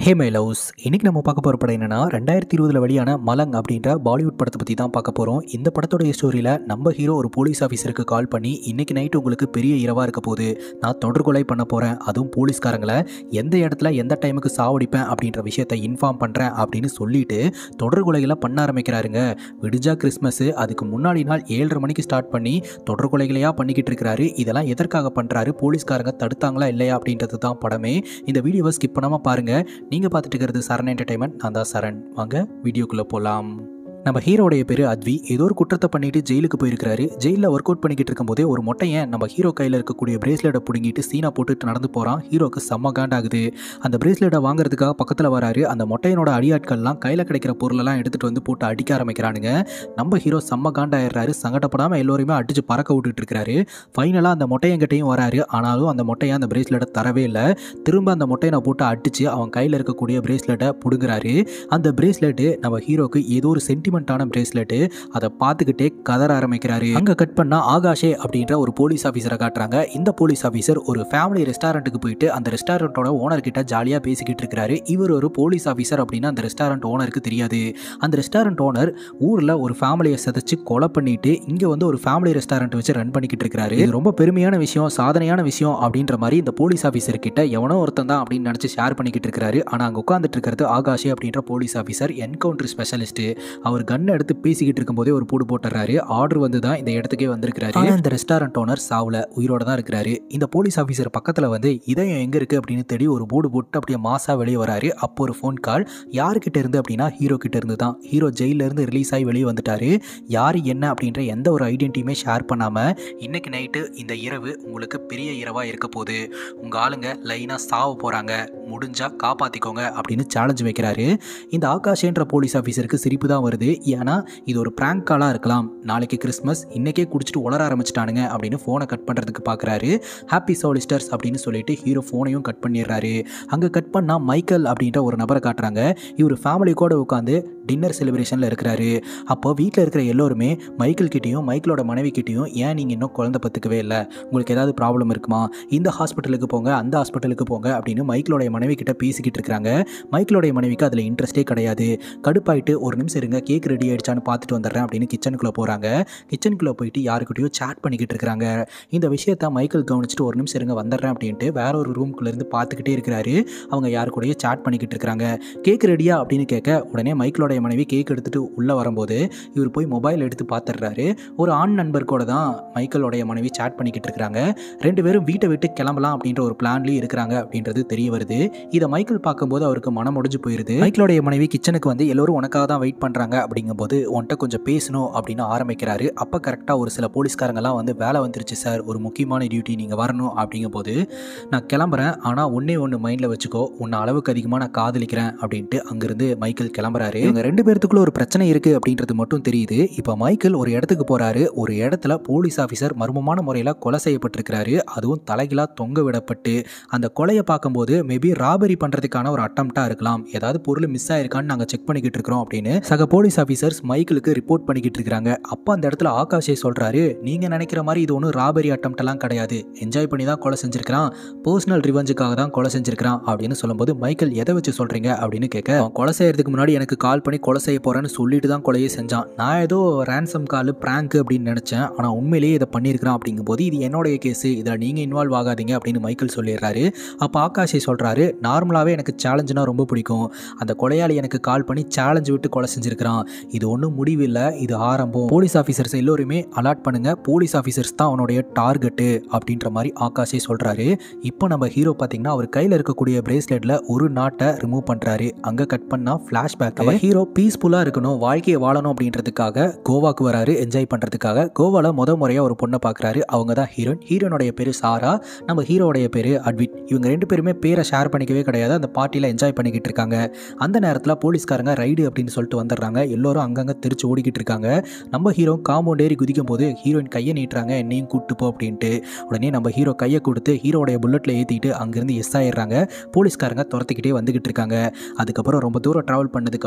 hey my loves இன்னைக்கு நம்ம பார்க்க போகிற படம் என்னன்னா ரெண்டாயிரத்தி இருபதுல வெளியான மலங் அப்படின்ற பாலிவுட் படத்தை பற்றி தான் பார்க்க போகிறோம் இந்த படத்தோடைய ஸ்டோரியில் நம்ம ஹீரோ ஒரு போலீஸ் ஆஃபீஸருக்கு கால் பண்ணி இன்னைக்கு நைட்டு உங்களுக்கு பெரிய இரவாக இருக்க போகுது நான் தொடர்கொலை பண்ண போகிறேன் அதுவும் போலீஸ்காரங்களை எந்த இடத்துல எந்த டைமுக்கு சாவடிப்பேன் அப்படின்ற விஷயத்தை இன்ஃபார்ம் பண்ணுறேன் அப்படின்னு சொல்லிட்டு தொடர்கொலைகளை பண்ண ஆரம்பிக்கிறாருங்க விடிஞ்சா கிறிஸ்மஸ் அதுக்கு முன்னாடி நாள் ஏழரை மணிக்கு ஸ்டார்ட் பண்ணி தொடர்கொலைகளையாக பண்ணிக்கிட்டு இருக்கிறாரு இதெல்லாம் எதற்காக பண்ணுறாரு போலீஸ்காரங்க தடுத்தாங்களா இல்லையா அப்படின்றது தான் படமே இந்த வீடியோவை ஸ்கிப் பண்ணாமல் பாருங்கள் நீங்கள் பார்த்துட்டு இருக்கிறது சரண் என்டர்டைன்மெண்ட் நான் தான் சரண் வாங்க வீடியோக்குள்ளே போகலாம் நம்ம ஹீரோடைய பேர் அத்வி ஏதோ ஒரு குற்றத்தை பண்ணிட்டு ஜெயிலுக்கு போயிருக்காரு ஜெயிலில் ஒர்க் அவுட் பண்ணிக்கிட்டு இருக்கும்போதே ஒரு மொட்டையன் நம்ம ஹீரோ கையில் இருக்கக்கூடிய பிரேஸ்லெட்டை பிடுங்கிட்டு சீனா போட்டுட்டு நடந்து போகிறான் ஹீரோக்கு செம்ம காண்டாகுது அந்த பிரேஸ்லெட்டை வாங்குறதுக்காக பக்கத்தில் வராரு அந்த மொட்டையனோட அடியாட்கள்லாம் கையில் கிடைக்கிற பொருளெல்லாம் எடுத்துகிட்டு வந்து போட்டு அடிக்க ஆரம்பிக்கிறானுங்க நம்ம ஹீரோ செம்ம காண்டாயிடுறாரு சங்கடப்படாமல் எல்லோரையுமே அடிச்சு பறக்க விட்டுட்டு இருக்காரு ஃபைனலாக அந்த மொட்டையங்கிட்டையும் வராரு ஆனாலும் அந்த மொட்டையன் அந்த பிரேஸ்லெட்டை தரவே இல்லை திரும்ப அந்த மொட்டையனை போட்டு அடிச்சு அவன் கையில் இருக்கக்கூடிய பிரேஸ்லெட்டை பிடுங்குறாரு அந்த பிரேஸ்லெட்டு நம்ம ஹீரோக்கு ஏதோ ஒரு சென்டிமெண்ட்டான பிரேஸ்லெட்டு அதை பார்த்துக்கிட்டே கதற ஆரம்பிக்கிறாரு அங்கே கட் பண்ணா ஆகாஷே அப்படின்ற ஒரு போலீஸ் ஆஃபீஸரை காட்டுறாங்க இந்த போலீஸ் ஆஃபீஸர் ஒரு ஃபேமிலி ரெஸ்டாரண்ட்டுக்கு போயிட்டு அந்த ரெஸ்டாரண்ட்டோட ஓனர் கிட்ட ஜாலியாக பேசிக்கிட்டு இருக்கிறாரு இவர் ஒரு போலீஸ் ஆஃபீஸர் அப்படின்னா அந்த ரெஸ்டாரண்ட் ஓனருக்கு தெரியாது அந்த ரெஸ்டாரண்ட் ஓனர் ஊரில் ஒரு ஃபேமிலியை சதைச்சு கொலை பண்ணிட்டு இங்கே வந்து ஒரு ஃபேமிலி ரெஸ்டாரண்ட் வச்சு ரன் பண்ணிக்கிட்டு இருக்கிறாரு இது ரொம்ப பெருமையான விஷயம் சாதனையான விஷயம் அப்படின்ற மாதிரி இந்த போலீஸ் ஆஃபீஸர் கிட்ட எவனோ ஒருத்தன் தான் அப்படின்னு நினச்சி ஷேர் பண்ணிக்கிட்டு இருக்காரு ஆனால் அங்கே உட்காந்துட்டு இருக்கிறது ஆகாஷே அப்படின்ற போலீஸ் ஆஃபீஸர் என்கவுண்டர் ஸ்பெஷலிஸ்ட் அவர் கன் எடுத்து பேசிக்கிட்டு இருக்கும்போதே ஒரு பூடு போட்டுறாரு ஆர்டர் வந்து தான் இந்த இடத்துக்கே வந்திருக்கிறாரு ஆனா இந்த ரெஸ்டாரண்ட் ஓனர் சாவுல உயிரோட தான் இருக்கிறாரு இந்த போலீஸ் ஆஃபீஸர் பக்கத்தில் வந்து இதயம் எங்கே இருக்குது அப்படின்னு தேடி ஒரு போர்டு போட்டு அப்படியே மாசா வெளியே வராரு அப்போ ஒரு ஃபோன் கால் யாருக்கிட்ட இருந்து அப்படின்னா ஹீரோ கிட்ட இருந்து தான் ஹீரோ ஜெயில இருந்து ரிலீஸ் ஆகி வெளியே வந்துட்டாரு யார் என்ன அப்படின்ற எந்த ஒரு ஐடென்டிட்டியுமே ஷேர் பண்ணாமல் இன்னைக்கு நைட்டு இந்த இரவு உங்களுக்கு பெரிய இரவாக இருக்க போகுது உங்கள் ஆளுங்க லைனாக சாவ போகிறாங்க முடிஞ்சா காப்பாற்றிக்கோங்க அப்படின்னு சேலஞ்ச் வைக்கிறாரு இந்த ஆகாஷேன்ற போலீஸ் ஆஃபீஸருக்கு சிரிப்பு தான் வருது ஏன்னா இது ஒரு ப்ராங்க் காலாக இருக்கலாம் நாளைக்கு கிறிஸ்மஸ் இன்னைக்கே குடிச்சிட்டு உளர ஆரம்பிச்சிட்டானுங்க அப்படின்னு ஃபோனை கட் பண்ணுறதுக்கு பார்க்குறாரு ஹாப்பி சோலிஸ்டர்ஸ் அப்படின்னு சொல்லிட்டு ஹீரோ ஃபோனையும் கட் பண்ணிடுறாரு அங்கே கட் பண்ணால் மைக்கேல் அப்படின்ற ஒரு நபரை காட்டுறாங்க இவர் ஃபேமிலி கூட உட்காந்து டின்னர் செலிப்ரேஷனில் இருக்கிறாரு அப்போ வீட்டில் இருக்கிற எல்லோருமே மைக்கேல் கிட்டேயும் மைக்கேலோட மனைவி கிட்டேயும் ஏன் நீங்கள் இன்னும் குழந்தை பத்துக்கவே இல்லை உங்களுக்கு ஏதாவது ப்ராப்ளம் இருக்குமா இந்த ஹாஸ்பிட்டலுக்கு போங்க அந்த ஹாஸ்பிட்டலுக்கு போங்க அப்படின்னு மைக்கேலோடைய மனைவி கிட்ட பேசிக்கிட்டு இருக்கிறாங்க மைக்கேலோடைய மனைவிக்கு அதில் இன்ட்ரெஸ்டே கிடையாது கடுப்பாயிட்டு ஒரு நிமிஷம் இருங்க கேக் ரெடி ஆயிடுச்சான்னு பார்த்துட்டு வந்துடுறேன் அப்படின்னு கிச்சனுக்குள்ளே போகிறாங்க கிச்சனுக்குள்ளே போயிட்டு யாருக்கிட்டையோ சேட் பண்ணிக்கிட்டு இருக்கிறாங்க இந்த விஷயத்த மைக்கேல் கவனிச்சுட்டு ஒரு நிமிஷம் இருங்க வந்துடுறேன் அப்படின்ட்டு வேற ஒரு ரூம்குள்ளே இருந்து பார்த்துக்கிட்டே இருக்கிறாரு அவங்க யாரு கூடயோ சேட் பண்ணிக்கிட்டு இருக்கிறாங்க கேக் ரெடியா அப்படின்னு கேட்க உடனே மைக்கேலோடைய மனைவி கேக் எடுத்துட்டு உள்ளே வரும்போது இவர் போய் மொபைல் எடுத்து பார்த்துடுறாரு ஒரு ஆண் நண்பர் கூட தான் மைக்கேலோடைய மனைவி சேட் பண்ணிக்கிட்டு இருக்கிறாங்க ரெண்டு பேரும் வீட்டை விட்டு கிளம்பலாம் அப்படின்ற ஒரு பிளான்லேயும் இருக்கிறாங்க அப்படின்றது தெரிய வருது இதை மைக்கேல் பார்க்கும்போது அவருக்கு மனம் முடிஞ்சு போயிருது மைக்கேலோடைய மனைவி கிச்சனுக்கு வந்து எல்லோரும் உனக்காக தான் வெயிட் பண்ணுறாங்க அப்படிங்கும்போது உன்கிட்ட கொஞ்சம் பேசணும் அப்படின்னு ஆரம்பிக்கிறாரு அப்போ கரெக்டாக ஒரு சில போலீஸ்காரங்கெல்லாம் வந்து வேலை வந்துருச்சு சார் ஒரு முக்கியமான டியூட்டி நீங்கள் வரணும் அப்படிங்கும்போது நான் கிளம்புறேன் ஆனால் ஒன்றே ஒன்று மைண்டில் வச்சுக்கோ உன்னை அளவுக்கு அதிகமாக நான் காதலிக்கிறேன் அப்படின்ட்டு அங்கேருந்து மைக்கேல் கிளம்புறாரு இவங்க ரெண்டு பேர்த்துக்குள்ள ஒரு பிரச்சனை இருக்குது அப்படின்றது மட்டும் தெரியுது இப்போ மைக்கேல் ஒரு இடத்துக்கு போகிறாரு ஒரு இடத்துல போலீஸ் ஆஃபீஸர் மர்மமான முறையில் கொலை செய்யப்பட்டிருக்கிறாரு அதுவும் தலைகளாக தொங்க விடப்பட்டு அந்த கொலையை பார்க்கும்போது மேபி ராபரி பண்ணுறதுக்கான ஒரு அட்டம்ப்டாக இருக்கலாம் ஏதாவது பொருள் மிஸ் ஆயிருக்கான்னு நாங்கள் செக் பண்ணிக்கிட்டு இருக்கிறோம் அப்படின்னு சக போலீஸ் ஆஃபீஸர்ஸ் மைக்கேலுக்கு ரிப்போர்ட் பண்ணிக்கிட்டு இருக்காங்க அப்போ அந்த இடத்துல ஆகாஷே சொல்கிறாரு நீங்கள் நினைக்கிற மாதிரி இது ஒன்றும் ராபரி அட்டம்ப்டெல்லாம் கிடையாது என்ஜாய் பண்ணி தான் கொலை செஞ்சிருக்கிறான் பர்சனல் ரிவெஞ்சுக்காக தான் கொலை செஞ்சிருக்கிறான் அப்படின்னு சொல்லும்போது மைக்கேல் எதை வச்சு சொல்கிறீங்க அப்படின்னு கேட்க அவன் கொலை செய்யறதுக்கு முன்னாடி எனக்கு கால் பண்ணி கொலை செய்ய போகிறேன்னு சொல்லிட்டு தான் கொலையே செஞ்சான் நான் ஏதோ ரேன்சம் கால் ப்ராங்க் அப்படின்னு நினச்சேன் ஆனால் உண்மையிலேயே இதை பண்ணியிருக்கிறான் அப்படிங்கும்போது இது என்னுடைய கேஸு இதில் நீங்கள் இன்வால்வ் ஆகாதீங்க அப்படின்னு மைக்கேல் சொல்லிடுறாரு அப்போ ஆகாஷே சொல்கிறாரு நார்மலாகவே எனக்கு சேலஞ்சுனா ரொம்ப பிடிக்கும் அந்த கொலையாளி எனக்கு கால் பண்ணி சேலஞ்சு விட்டு கொலை செஞ்சிருக்கிறான் இது ஒன்றும் முடிவில்லை இது ஆரம்பம் போலீஸ் ஆஃபீஸர்ஸ் எல்லோருமே அலாட் பண்ணுங்க போலீஸ் ஆஃபீஸர்ஸ் தான் அவனுடைய டார்கெட்டு அப்படின்ற மாதிரி ஆகாஷே சொல்கிறாரு இப்போ நம்ம ஹீரோ பார்த்தீங்கன்னா அவர் கையில் இருக்கக்கூடிய பிரேஸ்லெட்டில் ஒரு நாட்டை ரிமூவ் பண்ணுறாரு அங்கே கட் பண்ணால் ஃப்ளாஷ்பேக் நம்ம ஹீரோ பீஸ்ஃபுல்லாக இருக்கணும் வாழ்க்கையை வாழணும் அப்படின்றதுக்காக கோவாக்கு வராரு என்ஜாய் பண்ணுறதுக்காக கோவாவில் முத முறையாக ஒரு பொண்ணை பார்க்குறாரு அவங்க தான் ஹீரோயின் ஹீரோனுடைய பேர் சாரா நம்ம ஹீரோடைய பேர் அட்விட் இவங்க ரெண்டு பேருமே பேரை ஷேர் பண்ணிக்கவே கிடையாது அந்த பார்ட்டியில் என்ஜாய் பண்ணிக்கிட்டு இருக்காங்க அந்த நேரத்தில் போலீஸ்காரங்க ரைடு அப்படின்னு சொல்லிட்டு வந்துடுறாங்க எல்லோரும் அங்கங்கே தெரிச்சு ஓடிக்கிட்டு இருக்காங்க நம்ம ஹீரோ காம்பவுண்ட் ஏறி குதிக்கும் போது ஹீரோயின் கையை நீட்டுறாங்க என்னையும் கூட்டு போ அப்படின்ட்டு உடனே நம்ம ஹீரோ கையை கொடுத்து ஹீரோடைய புல்லட்டில் ஏற்றிட்டு அங்கேருந்து எஸ் ஆயிடுறாங்க போலீஸ்காரங்க துரத்திக்கிட்டே வந்துக்கிட்டு இருக்காங்க அதுக்கப்புறம் ரொம்ப தூரம் ட்ராவல் பண்ணதுக்கப்புறம் ஹீரோயின்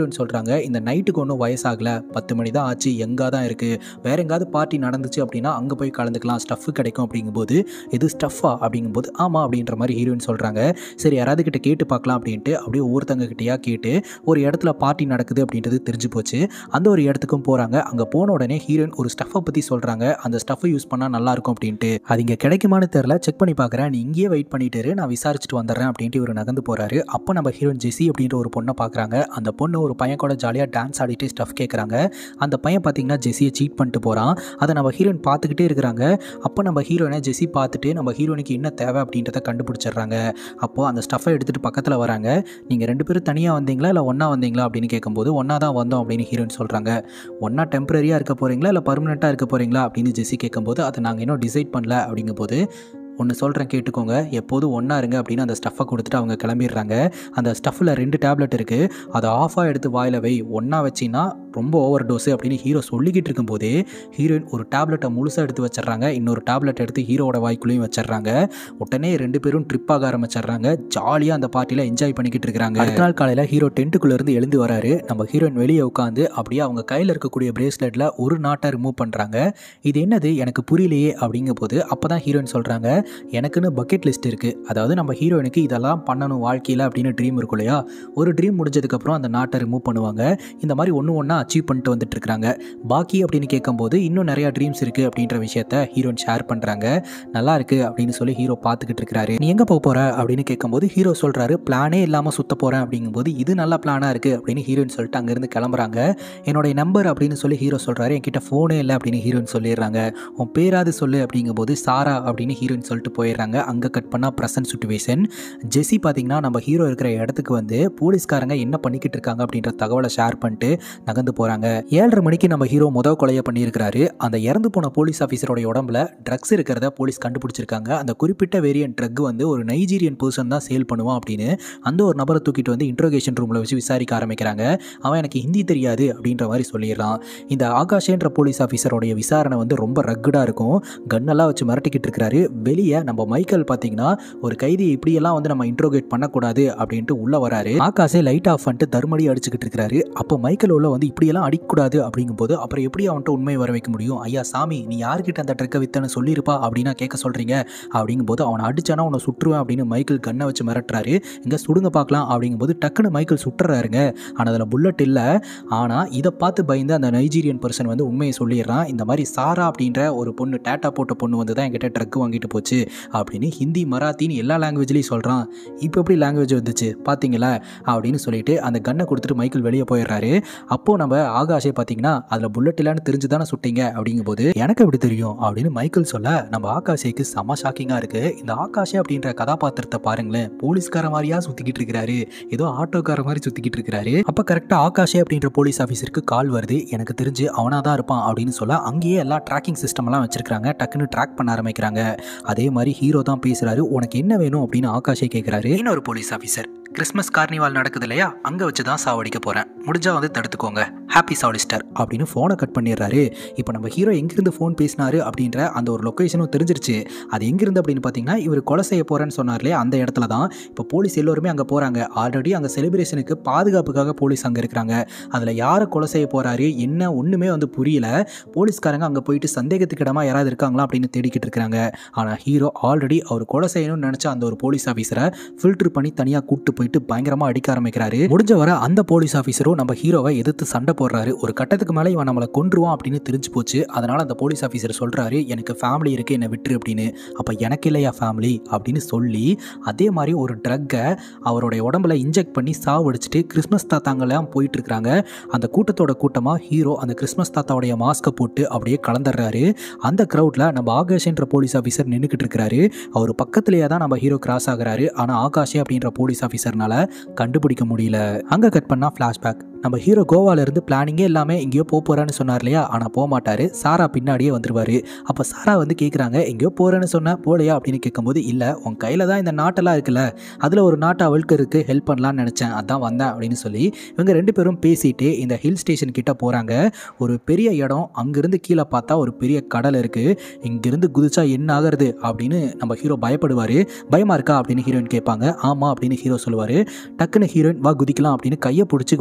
ஹீரோயின் சொல்கிறாங்க இந்த நைட்டுக்கு ஒன்றும் வயசாகல பத்து மணி தான் ஆச்சு எங்கே தான் இருக்குது வேற எங்காவது பார்ட்டி நடந்துச்சு அப்படின்னா அங்கே போய் கலந்துக்கலாம் ஸ்டஃப் கிடைக்கும் அப்படிங்கும்போது இது ஸ்டஃபா அப்படிங்கும்போது ஆமாம் அப்படின்ற மாதிரி ஹீரோயின் சொல்கிறாங்க சரி யாராவது கிட்ட கேட்டு பார்க்கலாம் அப்படின்ட்டு அப்படியே ஒவ்வொருத்தங்க கிட்டயா கேட்டு ஒரு இடத்துல பார்ட்டி நடக்குது அப்படின்றது தெரிஞ்சு போச்சு அந்த ஒரு இடத்துக்கும் போகிறாங்க அங்கே போன உடனே ஹீரோயின் ஒரு ஸ்டஃப்பை பற்றி சொல்கிறாங்க அந்த ஸ்டஃப்பை யூஸ் பண்ணால் நல்லாயிருக்கும் அப்படின்ட்டு அது இங்கே கிடைக்குமான்னு தெரில செக் பண்ணி பார்க்குறேன் நீ இங்கேயே வெயிட் பண்ணிட்டு இரு, நான் விசாரிச்சுட்டு வந்துடுறேன் அப்படின்ட்டு இவர் நகர்ந்து போகிறாரு அப்போ நம்ம ஹீரோயின் ஜெஸி அப்படின்ற ஒரு பொண்ணை பார்க்குறாங்க அந்த பொண்ணு ஒரு பையன் கூட ஜாலியாக டான்ஸ் ஆடிட்டு ஸ்டஃப் கேட்குறாங்க அந்த பையன் பார்த்தீங்கன்னா ஜெஸியை சீட் பண்ணிட்டு போகிறான் அதை நம்ம ஹீரோயின் பார்த்துக்கிட்டே இருக்கிறாங்க அப்போ நம்ம ஹீரோயினை ஜெஸி பார்த்துட்டு நம்ம ஹீரோயினுக்கு என்ன தேவை அப்படின்றத கண்டுபிடிச்சிடுறாங்க அப்போது அந்த ஸ்டஃப்பை எடுத்துகிட்டு பக்கத்தில் வராங்க நீங்கள் ரெண்டு பேரும் தனியாக வந்தீங்களா இல்லை ஒன்றா வந்தீங்களா அப்படின்னு கேட்கும்போது ஒன்றா தான் வந்தோம் அப்படின்னு ஹீரோயின் சொல்கிறாங்க ஒன்றா டெம்பரரியாக இருக்க போகிறீங்களா இல்லை பர்மனெண்ட்டாக இருக்க போகிறீங்களா அப்படின்னு ஜெஸி கேட்கும்போது அதை நாங்கள் இன்னும் டிசைட் பண்ணல அப்படிங்கும்போது ஒன்று சொல்கிறேன் கேட்டுக்கோங்க எப்போதும் ஒன்றா இருங்க அப்படின்னு அந்த ஸ்டஃப்பை கொடுத்துட்டு அவங்க கிளம்பிடுறாங்க அந்த ஸ்டஃப்பில் ரெண்டு டேப்லெட் இருக்குது அதை ஆஃபாக எடுத்து வாயில் வை ஒன்றா வச்சின்னா ரொம்ப ஓவர் டோஸு அப்படின்னு ஹீரோ சொல்லிக்கிட்டு இருக்கும்போதே ஹீரோயின் ஒரு டேப்லெட்டை முழுசாக எடுத்து வச்சிடுறாங்க இன்னொரு டேப்லெட் எடுத்து ஹீரோவோட வாய்க்குள்ளேயும் வச்சிடுறாங்க உடனே ரெண்டு பேரும் ட்ரிப் ஆக ஆரம்பிச்சிடுறாங்க ஜாலியாக அந்த பார்ட்டியில் என்ஜாய் பண்ணிக்கிட்டு இருக்காங்க அடுத்த நாள் காலையில் ஹீரோ டென்ட்டுக்குள்ளேருந்து எழுந்து வராரு நம்ம ஹீரோயின் வெளியே உட்காந்து அப்படியே அவங்க கையில் இருக்கக்கூடிய பிரேஸ்லெட்டில் ஒரு நாட்டை ரிமூவ் பண்ணுறாங்க இது என்னது எனக்கு புரியலையே அப்படிங்கும் போது அப்போ தான் ஹீரோயின் சொல்கிறாங்க எனக்குன்னு பக்கெட் லிஸ்ட் இருக்குது அதாவது நம்ம ஹீரோயினுக்கு இதெல்லாம் பண்ணணும் வாழ்க்கையில் அப்படின்னு ட்ரீம் இருக்கும் இல்லையா ஒரு ட்ரீம் முடிஞ்சதுக்கப்புறம் அந்த நாட்டை ரிமூவ் பண்ணுவாங்க இந்த மாதிரி ஒன்று ஒன்றா அச்சீவ் பண்ணிட்டு வந்துட்டு இருக்காங்க பாக்கி அப்படின்னு கேட்கும்போது இன்னும் நிறையா ட்ரீம்ஸ் இருக்குது அப்படின்ற விஷயத்த ஹீரோயின் ஷேர் பண்ணுறாங்க நல்லா இருக்கு அப்படின்னு சொல்லி ஹீரோ பார்த்துக்கிட்டு இருக்கிறாரு நீ எங்கே போக போகிற அப்படின்னு கேட்கும்போது ஹீரோ சொல்கிறாரு பிளானே இல்லாமல் சுத்த போகிறேன் அப்படிங்கும்போது இது நல்ல பிளானாக இருக்குது அப்படின்னு ஹீரோயின் சொல்லிட்டு அங்கேருந்து கிளம்புறாங்க என்னுடைய நம்பர் அப்படின்னு சொல்லி ஹீரோ சொல்கிறாரு என்கிட்ட ஃபோனே இல்லை அப்படின்னு ஹீரோயின் சொல்லிடுறாங்க உன் பேராது சொல்லு அப்படிங்கும்போது சாரா அப்படின்னு ஹீரோயின் சொல்லிட்டு போயிடுறாங்க அங்கே கட் பண்ணால் ப்ரெசன்ட் சுச்சுவேஷன் ஜெஸி பார்த்தீங்கன்னா நம்ம ஹீரோ இருக்கிற இடத்துக்கு வந்து போலீஸ்காரங்க என்ன பண்ணிக்கிட்டு இருக்காங்க அப்படின்ற தகவலை ஷேர் பண்ணிட்டு நகர்ந்து போகிறாங்க ஏழரை மணிக்கு நம்ம ஹீரோ முதல் கொலையை பண்ணியிருக்கிறாரு அந்த இறந்து போன போலீஸ் ஆஃபீஸரோட உடம்புல ட்ரக்ஸ் இருக்கிறத போலீஸ் கண்டுபிடிச்சிருக்காங்க அந்த குறிப்பிட்ட வேரியன்ட் ட்ரக் வந்து ஒரு நைஜீரியன் பர்சன் தான் சேல் பண்ணுவான் அப்படின்னு அந்த ஒரு நபரை தூக்கிட்டு வந்து இன்ட்ரோகேஷன் ரூமில் வச்சு விசாரிக்க ஆரம்பிக்கிறாங்க அவன் எனக்கு ஹிந்தி தெரியாது அப்படின்ற மாதிரி சொல்லிடுறான் இந்த ஆகாஷேன்ற போலீஸ் ஆஃபீஸரோடைய விசாரணை வந்து ரொம்ப ரக்குடாக இருக்கும் கன்னெல்லாம் வச்சு மிரட்டிக்கிட்டு இருக்கிறாரு வெளியே நம்ம மைக்கேல் பார்த்தீங்கன்னா ஒரு கைதி இப்படியெல்லாம் வந்து நம்ம இன்ட்ரோகேட் பண்ணக்கூடாது அப்படின்ட்டு உள்ளே வராரு ஆகாஷே லைட் ஆஃப் பண்ணிட்டு தர்மடி அடிச்சுக்கிட்டு இருக்கிறாரு அப்போ மைக்கேல் உள்ள வந்து இப்படியெல்லாம் அடிக்கக்கூடாது அப்படிங்கும்போது அப்புறம் எப்படி அவன்கிட்ட உண்மையை வர வைக்க முடியும் ஐயா சாமி நீ யார்கிட்ட அந்த ட்ரக்கை வித்தன்னு சொல்லியிருப்பா அப்படின்னா கேட்க சொல்கிறீங்க அப்படிங்கும்போது அவனை அடிச்சானா அவனை சுற்றுவேன் அப்படின்னு மைக்கேல் கண்ணை வச்சு மிரட்டுறாரு இங்கே சுடுங்க பார்க்கலாம் அப்படிங்கும்போது டக்குன்னு மைக்கேல் சுட்டுறாருங்க ஆனால் அதில் புல்லட் இல்லை ஆனால் இதை பார்த்து பயந்து அந்த நைஜீரியன் பர்சன் வந்து உண்மையை சொல்லிடுறான் இந்த மாதிரி சாரா அப்படின்ற ஒரு பொண்ணு டேட்டா போட்ட பொண்ணு வந்து தான் என்கிட்ட ட்ரக் வாங்கிட்டு போச்சு அப்படின்னு ஹிந்தி மராத்தின்னு எல்லா லாங்குவேஜ்லேயும் சொல்கிறான் இப்போ எப்படி லாங்குவேஜ் வந்துச்சு பார்த்தீங்களா அப்படின்னு சொல்லிட்டு அந்த கன்னை கொடுத்துட்டு மைக்கேல் வெளியே போயிடுறாரு அப்போது நம்ம ஆகாஷே பார்த்தீங்கன்னா அதில் புல்லட் இல்லைன்னு தெரிஞ்சு தானே சுட்டீங்க அப்படிங்கும்போது எனக்கு எப்படி தெரியும் அப்படின்னு மைக்கேல் சொல்ல நம்ம ஆகாஷேக்கு செம ஷாக்கிங்காக இருக்குது இந்த ஆகாஷே அப்படின்ற கதாபாத்திரத்தை பாருங்களேன் போலீஸ்கார மாதிரியா சுற்றிக்கிட்டு இருக்கிறாரு ஏதோ ஆட்டோக்கார மாதிரி சுற்றிக்கிட்டு இருக்கிறாரு அப்போ கரெக்டாக ஆகாஷே அப்படின்ற போலீஸ் ஆஃபீஸருக்கு கால் வருது எனக்கு தெரிஞ்சு அவனாக தான் இருப்பான் அப்படின்னு சொல்ல அங்கேயே எல்லா ட்ராக்கிங் சிஸ்டம்லாம் வச்சிருக்காங்க டக்குன்னு ட்ராக் பண்ண ஆரம்பிக்கிறாங்க அதே மாதிரி ஹீரோ தான் பேசுகிறாரு உனக்கு என்ன வேணும் அப்படின்னு ஆகாஷே கேட்குறாரு இன்னொரு போலீஸ் ஆஃபீஸர் கிறிஸ்மஸ் கார்னிவால் நடக்குது இல்லையா அங்கே வச்சு தான் சாவடிக்க போகிறேன் முடிஞ்சால் வந்து தடுத்துக்கோங்க ஹாப்பி சாலிஸ்டர் அப்படின்னு ஃபோனை கட் பண்ணிடுறாரு இப்போ நம்ம ஹீரோ எங்கேருந்து ஃபோன் பேசினாரு அப்படின்ற அந்த ஒரு லொக்கேஷனும் தெரிஞ்சிருச்சு அது எங்கேருந்து அப்படின்னு பார்த்தீங்கன்னா இவர் கொலை செய்ய போகிறேன்னு சொன்னார் இல்லையா அந்த இடத்துல தான் இப்போ போலீஸ் எல்லோருமே அங்கே போகிறாங்க ஆல்ரெடி அங்கே செலிப்ரேஷனுக்கு பாதுகாப்புக்காக போலீஸ் அங்கே இருக்கிறாங்க அதில் யாரை கொலை செய்ய போகிறாரு என்ன ஒன்றுமே வந்து புரியல போலீஸ்காரங்க அங்கே போயிட்டு சந்தேகத்துக்கு இடமா யாராவது இருக்காங்களா அப்படின்னு தேடிக்கிட்டு இருக்கிறாங்க ஆனால் ஹீரோ ஆல்ரெடி அவர் கொலை செய்யணும்னு நினச்ச அந்த ஒரு போலீஸ் ஆஃபீஸரை ஃபில்டர் பண்ணி தனியாக கூட்டு போயிட்டு பயங்கரமாக அடிக்க ஆரம்பிக்கிறாரு முடிஞ்ச வர அந்த போலீஸ் ஆஃபீஸரும் நம்ம ஹீரோவை எதிர்த்து சண்டை போடுறாரு ஒரு கட்டத்துக்கு மேலே இவன் நம்மளை கொன்றுவான் அப்படின்னு தெரிஞ்சு போச்சு அதனால் அந்த போலீஸ் ஆஃபீஸர் சொல்கிறாரு எனக்கு ஃபேமிலி இருக்குது என்னை விட்டுரு அப்படின்னு அப்போ எனக்கு இல்லையா ஃபேமிலி அப்படின்னு சொல்லி அதே மாதிரி ஒரு ட்ரக்கை அவருடைய உடம்புல இன்ஜெக்ட் பண்ணி சாவடிச்சிட்டு கிறிஸ்மஸ் தாத்தாங்கெல்லாம் போயிட்டு இருக்கிறாங்க அந்த கூட்டத்தோட கூட்டமாக ஹீரோ அந்த கிறிஸ்மஸ் தாத்தாவுடைய மாஸ்க்கை போட்டு அப்படியே கலந்துடுறாரு அந்த க்ரௌடில் நம்ம ஆகாஷ்ன்ற போலீஸ் ஆஃபீஸர் நின்றுக்கிட்டு இருக்கிறாரு அவர் பக்கத்துலேயே தான் நம்ம ஹீரோ கிராஸ் ஆகுறாரு ஆனால் ஆகாஷே அப்படின்ற போலீஸ் ஆஃபீஸர்னால கண்டுபிடிக்க முடியல அங்கே கட் பண்ணால் ஃப்ளாஷ்பேக் நம்ம ஹீரோ கோவால இருந்து பிளானிங்கே எல்லாமே எங்கேயோ போக போகிறான்னு சொன்னார் இல்லையா ஆனால் போக மாட்டார் சாரா பின்னாடியே வந்துருவாரு அப்போ சாரா வந்து கேட்குறாங்க எங்கேயோ போகிறேன்னு சொன்ன போலையா அப்படின்னு கேட்கும்போது இல்லை உன் கையில் தான் இந்த நாட்டெல்லாம் இருக்குல்ல அதில் ஒரு நாட்டை அவளுக்கு இருக்குது ஹெல்ப் பண்ணலான்னு நினச்சேன் அதான் வந்தேன் அப்படின்னு சொல்லி இவங்க ரெண்டு பேரும் பேசிட்டு இந்த ஹில் ஸ்டேஷன் கிட்ட போகிறாங்க ஒரு பெரிய இடம் அங்கேருந்து கீழே பார்த்தா ஒரு பெரிய கடல் இருக்குது இங்கேருந்து குதிச்சா என்ன ஆகிறது அப்படின்னு நம்ம ஹீரோ பயப்படுவார் பயமா இருக்கா அப்படின்னு ஹீரோயின் கேட்பாங்க ஆமாம் அப்படின்னு ஹீரோ சொல்லுவார் டக்குன்னு ஹீரோயின் வா குதிக்கலாம் அப்படின்னு கையை பிடிச்சி உள்ளே குதிச்சாங்க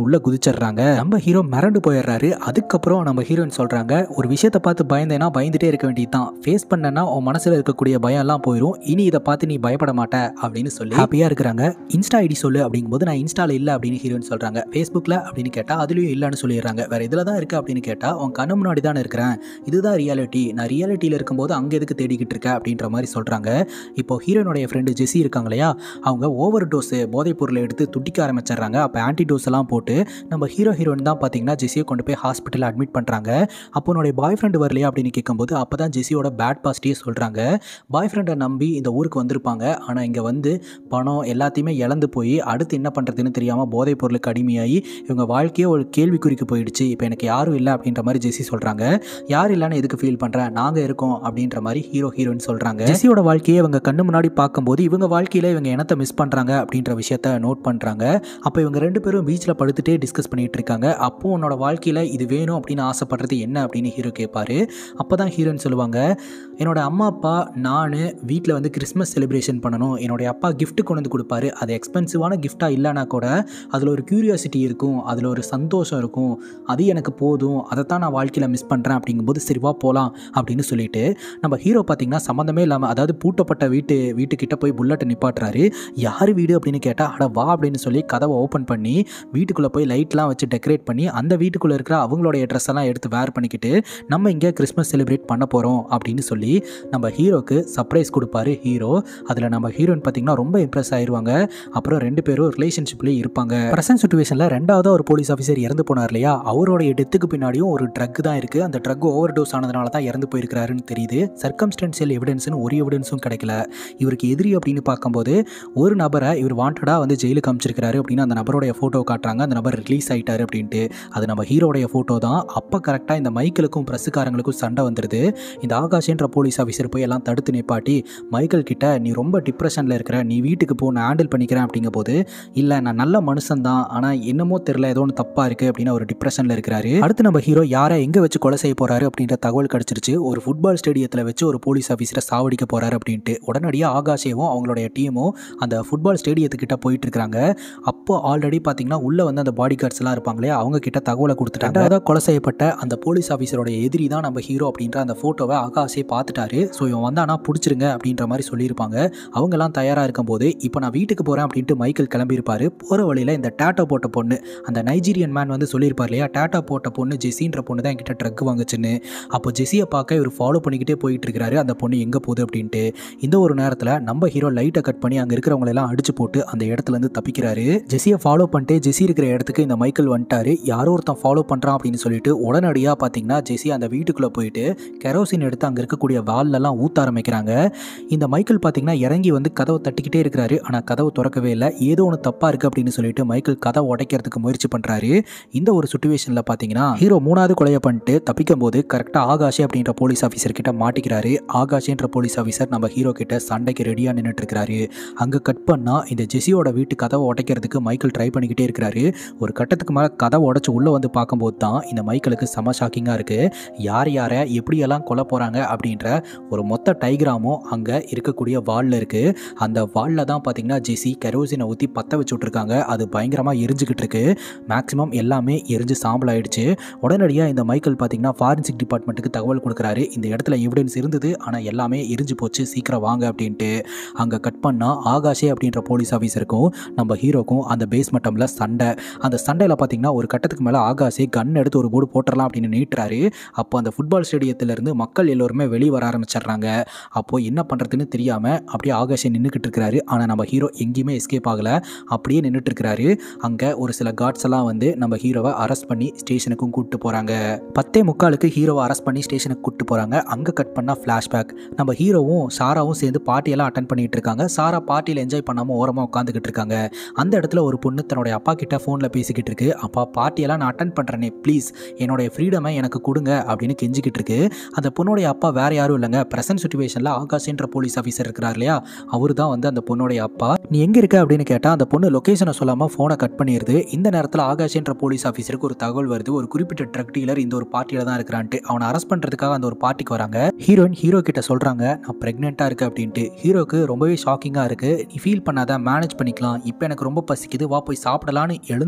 முடிச்சிடுறாங்க நம்ம ஹீரோ மிரண்டு போயிடுறாரு அதுக்கப்புறம் நம்ம ஹீரோயின் சொல்றாங்க ஒரு விஷயத்தை பார்த்து பயந்தேன்னா பயந்துட்டே இருக்க வேண்டியதுதான் ஃபேஸ் பண்ணனா உன் மனசுல இருக்கக்கூடிய பயம் எல்லாம் போயிடும் இனி இதை பார்த்து நீ பயப்பட மாட்ட அப்படின்னு சொல்லி ஹாப்பியா இருக்கிறாங்க இன்ஸ்டா ஐடி சொல்லு அப்படிங்கும்போது நான் இன்ஸ்டால இல்ல அப்படின்னு ஹீரோயின் சொல்றாங்க ஃபேஸ்புக்ல அப்படின்னு கேட்டா அதுலயும் இல்லைன்னு சொல்லிடுறாங்க வேற இதுல தான் இருக்கு அப்படின்னு கேட்டா உன் கண்ணு முன்னாடி தானே இருக்கிறேன் இதுதான் ரியாலிட்டி நான் ரியாலிட்டியில இருக்கும்போது அங்க எதுக்கு தேடிக்கிட்டு இருக்க அப்படின்ற மாதிரி சொல்றாங்க இப்போ ஹீரோனுடைய ஃப்ரெண்டு ஜெஸி இருக்காங்க இல்லையா அவங்க ஓவர் டோஸ் போதைப் பொருளை எடுத்து துடிக்க ஆரம்பிச்சிடுறாங்க அப்போ ஆன்டி டோஸ் எல்லாம் போட்டு நம்ம ஹீரோ ஹீரோயின் தான் பார்த்தீங்கன்னா ஜெஸியை கொண்டு போய் ஹாஸ்பிட்டலில் அட்மிட் பண்ணுறாங்க அப்போ உன்னுடைய பாய் ஃப்ரெண்டு வரலையா அப்படின்னு கேட்கும்போது அப்போ தான் ஜெஸியோட பேட் பாஸ்டியே சொல்கிறாங்க பாய் ஃப்ரெண்டை நம்பி இந்த ஊருக்கு வந்திருப்பாங்க ஆனால் இங்கே வந்து பணம் எல்லாத்தையுமே இழந்து போய் அடுத்து என்ன பண்ணுறதுன்னு தெரியாமல் போதைப் பொருளுக்கு அடிமையாகி இவங்க வாழ்க்கையே ஒரு கேள்விக்குறிக்கு போயிடுச்சு இப்போ எனக்கு யாரும் இல்லை அப்படின்ற மாதிரி ஜெஸி சொல்கிறாங்க யார் இல்லைன்னு எதுக்கு ஃபீல் பண்ணுறேன் நாங்கள் இருக்கோம் அப்படின்ற மாதிரி ஹீரோ ஹீரோயின் சொல்கிறாங்க ஜெஸியோட வாழ்க்கையை இவங்க கண்ணு முன்னாடி பார்க்கும்போது இவங்க வாழ்க்கையில் இவங்க என்னத்தை மிஸ் பண்ணுறாங்க அப்படின்ற விஷயத்த நோட் பண்ணுறாங்க அப்போ இவங்க ரெண்டு பேரும் பீச்சில் படுத்துட்டே டிஸ்கஸ் பண்ணிட்டு இருக்காங்க அப்போ உன்னோட வாழ்க்கையில் இது வேணும் அப்படின்னு ஆசைப்படுறது என்ன அப்படின்னு ஹீரோ கேட்பாரு அப்போ தான் ஹீரோயின் சொல்லுவாங்க என்னோட அம்மா அப்பா நான் வீட்டில் வந்து கிறிஸ்மஸ் செலிப்ரேஷன் பண்ணணும் என்னுடைய அப்பா gift கொண்டு வந்து கொடுப்பாரு அது எக்ஸ்பென்சிவான கிஃப்டாக இல்லைனா கூட அதில் ஒரு க்யூரியாசிட்டி இருக்கும் அதில் ஒரு சந்தோஷம் இருக்கும் அது எனக்கு போதும் அதை தான் நான் வாழ்க்கையில் மிஸ் பண்ணுறேன் அப்படிங்கும்போது சரிவா போகலாம் அப்படின்னு சொல்லிட்டு நம்ம ஹீரோ பார்த்தீங்கன்னா சம்மந்தமே இல்லாமல் அதாவது பூட்டப்பட்ட வீட்டு வீட்டுக்கிட்ட போய் புல்லட்டை நிப்பாட்டுறாரு யார் வீடு அப்படின்னு கேட்டால் அட வா அப்படின்னு சொல்லி கதவை ஓப்பன் பண்ணி வீட்டுக்குள்ளே போய் லைட்லாம் வச்சு டெக்கரேட் பண்ணி அந்த வீட்டுக்குள்ளே இருக்கிற அவங்களுடைய ட்ரெஸ் எல்லாம் எடுத்து வேர் பண்ணிக்கிட்டு நம்ம இங்கே கிறிஸ்மஸ் செலிப்ரேட் பண்ண போகிறோம் அப்படின்னு சொல்லி நம்ம ஹீரோக்கு சர்ப்ரைஸ் கொடுப்பாரு ஹீரோ அதில் நம்ம ஹீரோயின் பார்த்தீங்கன்னா ரொம்ப இம்ப்ரெஸ் ஆயிடுவாங்க அப்புறம் ரெண்டு பேரும் ரிலேஷன்ஷிப்லேயே இருப்பாங்க ப்ரெசன்ட் சுச்சுவேஷனில் ரெண்டாவது ஒரு போலீஸ் ஆஃபீஸர் இறந்து போனார் இல்லையா அவருடைய டெத்துக்கு பின்னாடியும் ஒரு ட்ரக் தான் இருக்குது அந்த ட்ரக் ஓவர் டோஸ் ஆனதுனால தான் இறந்து போயிருக்கிறாருன்னு தெரியுது சர்க்கம்ஸ்டன்சியல் எவிடன்ஸ்னு ஒரு எவிடன்ஸும் கிடைக்கல இவருக்கு எதிரி அப்படின்னு பார்க்கும்போது ஒரு நபரை இவர் வாண்டடாக வந்து ஜெயிலுக்கு அமைச்சிருக்கிறாரு அப்படின்னு அந்த நபருடைய ஃபோட்டோ காட்டுறாங்க அந்த நபர் ரிலீஸ் ஆயிட்டாரு அப்படின்ட்டு அது நம்ம ஹீரோடைய ஃபோட்டோ தான் அப்போ கரெக்டாக இந்த மைக்கிளுக்கும் ப்ரெஸ்ஸுக்காரங்களுக்கும் சண்டை வந்துடுது இந்த ஆகாஷ்ன்ற போலீஸ் ஆஃபீஸர் போய் எல்லாம் தடுத்து நிப்பாட்டி மைக்கேல் கிட்ட நீ ரொம்ப டிப்ரெஷனில் இருக்கிற நீ வீட்டுக்கு போ நான் ஹேண்டில் பண்ணிக்கிறேன் அப்படிங்கும்போது இல்லை நான் நல்ல மனுஷன் தான் ஆனால் என்னமோ தெரில ஏதோ ஒன்று தப்பாக இருக்குது அப்படின்னு ஒரு டிப்ரெஷனில் இருக்கிறாரு அடுத்து நம்ம ஹீரோ யாரை எங்கே வச்சு கொலை செய்ய போகிறாரு அப்படின்ற தகவல் கிடச்சிருச்சு ஒரு ஃபுட்பால் ஸ்டேடியத்தில் வச்சு ஒரு போலீஸ் ஆஃபீஸரை சாவடிக்க போகிறாரு அப்படின்ட்டு உடனடியாக ஆகாஷேவும் அவங்களுடைய டீமும் அந்த ஃபுட்பால் ஸ்டேடியத்துக்கிட்ட போயிட்டு இருக்காங்க அப்போ ஆல்ரெடி பார்த்தீங்கன்னா உள்ளே வந்து அந்த பாடி கார்ட்ஸ் எல்லாம் இருப்பாங்களே அவங்க கிட்ட தகவலை கொடுத்துட்டாங்க அதாவது கொலை செய்யப்பட்ட அந்த போலீஸ் ஆஃபீஸரோட எதிரி தான் நம்ம ஹீரோ அப்படின்ற அந்த ஃபோட்டோவை ஆகாஷே பார்த்துட்டாரு ஸோ இவன் வந்தானா பிடிச்சிருங்க அப்படின்ற மாதிரி சொல்லியிருப்பாங்க அவங்கெல்லாம் தயாராக இருக்கும்போது இப்போ நான் வீட்டுக்கு போகிறேன் அப்படின்ட்டு மைக்கேல் கிளம்பியிருப்பாரு போகிற வழியில் இந்த டேட்டோ போட்ட பொண்ணு அந்த நைஜீரியன் மேன் வந்து சொல்லியிருப்பார் இல்லையா டேட்டோ போட்ட பொண்ணு ஜெஸின்ற பொண்ணு தான் என்கிட்ட ட்ரக் வாங்குச்சுன்னு அப்போ ஜெஸியை பார்க்க இவர் ஃபாலோ பண்ணிக்கிட்டே போயிட்டு இருக்கிறாரு அந்த பொண்ணு எங்கே போகுது அப்படின்ட்டு இந்த ஒரு நேரத்தில் நம்ம ஹீரோ லைட்டை கட் பண்ணி அங்கே இருக்கிறவங்க எல்லாம் அடிச்சு போட்டு அந்த இடத்துல இருந்து தப்பிக்கிறாரு ஜெஸியை ஃபாலோ பண்ணிட்டு ஜெஸி இருக்கிற இடத்துக்கு இந்த மைக்கேல் வந்துட்டாரு யாரோ ஒருத்தன் ஃபாலோ பண்ணுறான் அப்படின்னு சொல்லிட்டு உடனடியாக பார்த்தீங்கன்னா ஜெஸி அந்த வீட்டுக்குள்ளே போயிட்டு கெரோசின் எடுத்து அங்கே இருக்கக்கூடிய வால்லெல்லாம் ஊத்த ஆரம்பிக்கிறாங்க இந்த மைக்கேல் பார்த்தீங்கன்னா இறங்கி வந்து கதவை தட்டிக்கிட்டே இருக்கிறாரு ஆனால் கதவு திறக்கவே இல்லை ஏதோ ஒன்று தப்பாக இருக்குது அப்படின்னு சொல்லிட்டு மைக்கேல் கதவை உடைக்கிறதுக்கு முயற்சி பண்ணுறாரு இந்த ஒரு சுச்சுவேஷனில் பார்த்தீங்கன்னா ஹீரோ மூணாவது கொலையை பண்ணிட்டு தப்பிக்கும் போது கரெக்டாக ஆகாஷே அப்படின்ற போலீஸ் ஆஃபீஸர் கிட்ட மாட்டிக்கிறாரு ஆகாஷேன்ற போலீஸ் ஆஃபீஸர் நம்ம ஹீரோ கிட்ட சண்டைக்கு ரெடியாக நின்றுட்டு இருக்கிறாரு அங்கே கட் பண்ணால் இந்த ஜெஸியோட வீட்டு கதவை உடைக்கிறதுக்கு மைக்கேல் ட்ரை பண்ணிக்கிட்டே இருக்கிறாரு ஒரு கட்டத்துக்கு மேலே கதவை உடச்சி உள்ளே வந்து பார்க்கும்போது தான் இந்த மைக்கேலுக்கு செம ஷாக்கிங்காக இருக்குது யார் யாரை எப்படியெல்லாம் கொல்ல போகிறாங்க அப்படின்ற ஒரு மொத்த டைகிராமும் அங்கே இருக்கக்கூடிய வாலில் இருக்குது அந்த வாலில் தான் பார்த்தீங்கன்னா ஜெஸி கெரோசினை ஊற்றி பற்ற வச்சு விட்ருக்காங்க அது பயங்கரமாக எரிஞ்சுக்கிட்டு இருக்கு மேக்ஸிமம் எல்லாமே எரிஞ்சு சாம்பல் ஆயிடுச்சு உடனடியாக இந்த மைக்கேல் பார்த்தீங்கன்னா ஃபாரன்சிக் டிபார்ட்மெண்ட்டுக்கு தகவல் கொடுக்குறாரு இந்த இடத்துல எவிடன்ஸ் இருந்தது ஆனால் எல்லாமே எரிஞ்சு போச்சு சீக்கிரம் வாங்க அப்படின்ட்டு அங்கே கட் பண்ணால் ஆகாஷே அப்படின்ற போலீஸ் ஆஃபீஸருக்கும் நம்ம ஹீரோக்கும் அந்த பேஸ்மெட்டமில் சண்டை அந்த சண்டையில் பார்த்தீங்கன்னா ஒரு கட்டத்துக்கு மேலே ஆகாஷே கன் எடுத்து ஒரு போர்டு போட்டுடலாம் அப்படின்னு நீட்டுறாரு அப்போ அந்த ஃபுட்பால் ஸ்டேடியத்திலேருந்து மக்கள் எல்லோருமே வெளியே வர ஆரம்பிச்சிடுறாங்க அப்போது என்ன பண்ணுறதுன்னு தெரியாமல் அப்படியே ஆகாஷே நின்றுக்கிட்டு இருக்கிறாரு ஆனால் நம்ம ஹீரோ எங்கேயுமே எஸ்கேப் ஆகலை அப்படியே நின்றுட்டு இருக்கிறாரு அங்கே ஒரு சில கார்ட்ஸ் எல்லாம் வந்து நம்ம ஹீரோவை அரெஸ்ட் பண்ணி ஸ்டேஷனுக்கும் கூப்பிட்டு போகிறாங்க பத்தே முக்காலுக்கு ஹீரோவை அரெஸ்ட் பண்ணி ஸ்டேஷனுக்கு கூப்பிட்டு போகிறாங்க அங்கே கட் பண்ணால் ஃப்ளாஷ்பேக் நம்ம ஹீரோவும் சாராவும் சேர்ந்து பார்ட்டியெல்லாம் அட்டன் பண்ணிட்டு இருக்காங்க சாரா பார்ட்டியில் என்ஜாய் பண்ணாமல் ஓரமாக உட்காந்துக்கிட்டு இருக்காங்க அந்த இடத்துல ஒரு பொண்ணு தன்னுடைய அப்பா கிட்ட ஃபோனில் பேசிக்கிட்டு இருக்கு அப்பா பார்ட்டியெல்லாம் நான் அட்டன் பண்ணுறேனே ப்ளீஸ் என்னுடைய ஃப்ரீடமை எனக்கு கொடுங்க அப்படின்னு கெஞ்சிக்கிட்டு இருக்கு அந்த பொண்ணுடைய அப்பா வேற யாரும் இல்லைங்க ப்ரெசன்ட் சுச்சுவேஷனில் ஆகாஷ்ன்ற போலீஸ் ஆஃபீஸர் இருக்கிறார் இல்லையா அவர் தான் வந்து அந்த பொண்ணுடைய அப்பா நீ எங்கே இருக்க அப்படின்னு கேட்டால் அந்த பொண்ணு லொக்கேஷனை சொல்லாமல் ஃபோனை கட் பண்ணிடுது இந்த நேரத்தில் ஆகாஷ்ன்ற போலீஸ் ஆஃபீஸருக்கு ஒரு தகவல் வருது ஒரு குறிப்பிட்ட ட்ரக் டீலர் இந்த ஒரு பார்ட்டியில் தான் இருக்கிறான்ட்டு அவனை அரெஸ்ட் பண்ணுறதுக்காக அந்த ஒரு பார்ட்டிக்கு வராங்க ஹீரோயின் ஹீரோ கிட்ட சொல்கிறாங்க நான் ப்ரெக்னெண்ட்டாக இருக்கு அப்படின்ட்டு ஹீரோக்கு ரொம்பவே ஷாக்கிங்காக இருக்குது நீ ஃபீல் பண்ணாத மேனேஜ் பண்ணிக்கலாம் இப்போ எனக்கு ரொம்ப பசிக்குது வா போய் சாப்பிடலான்னு எழுந்திருக்கும் போது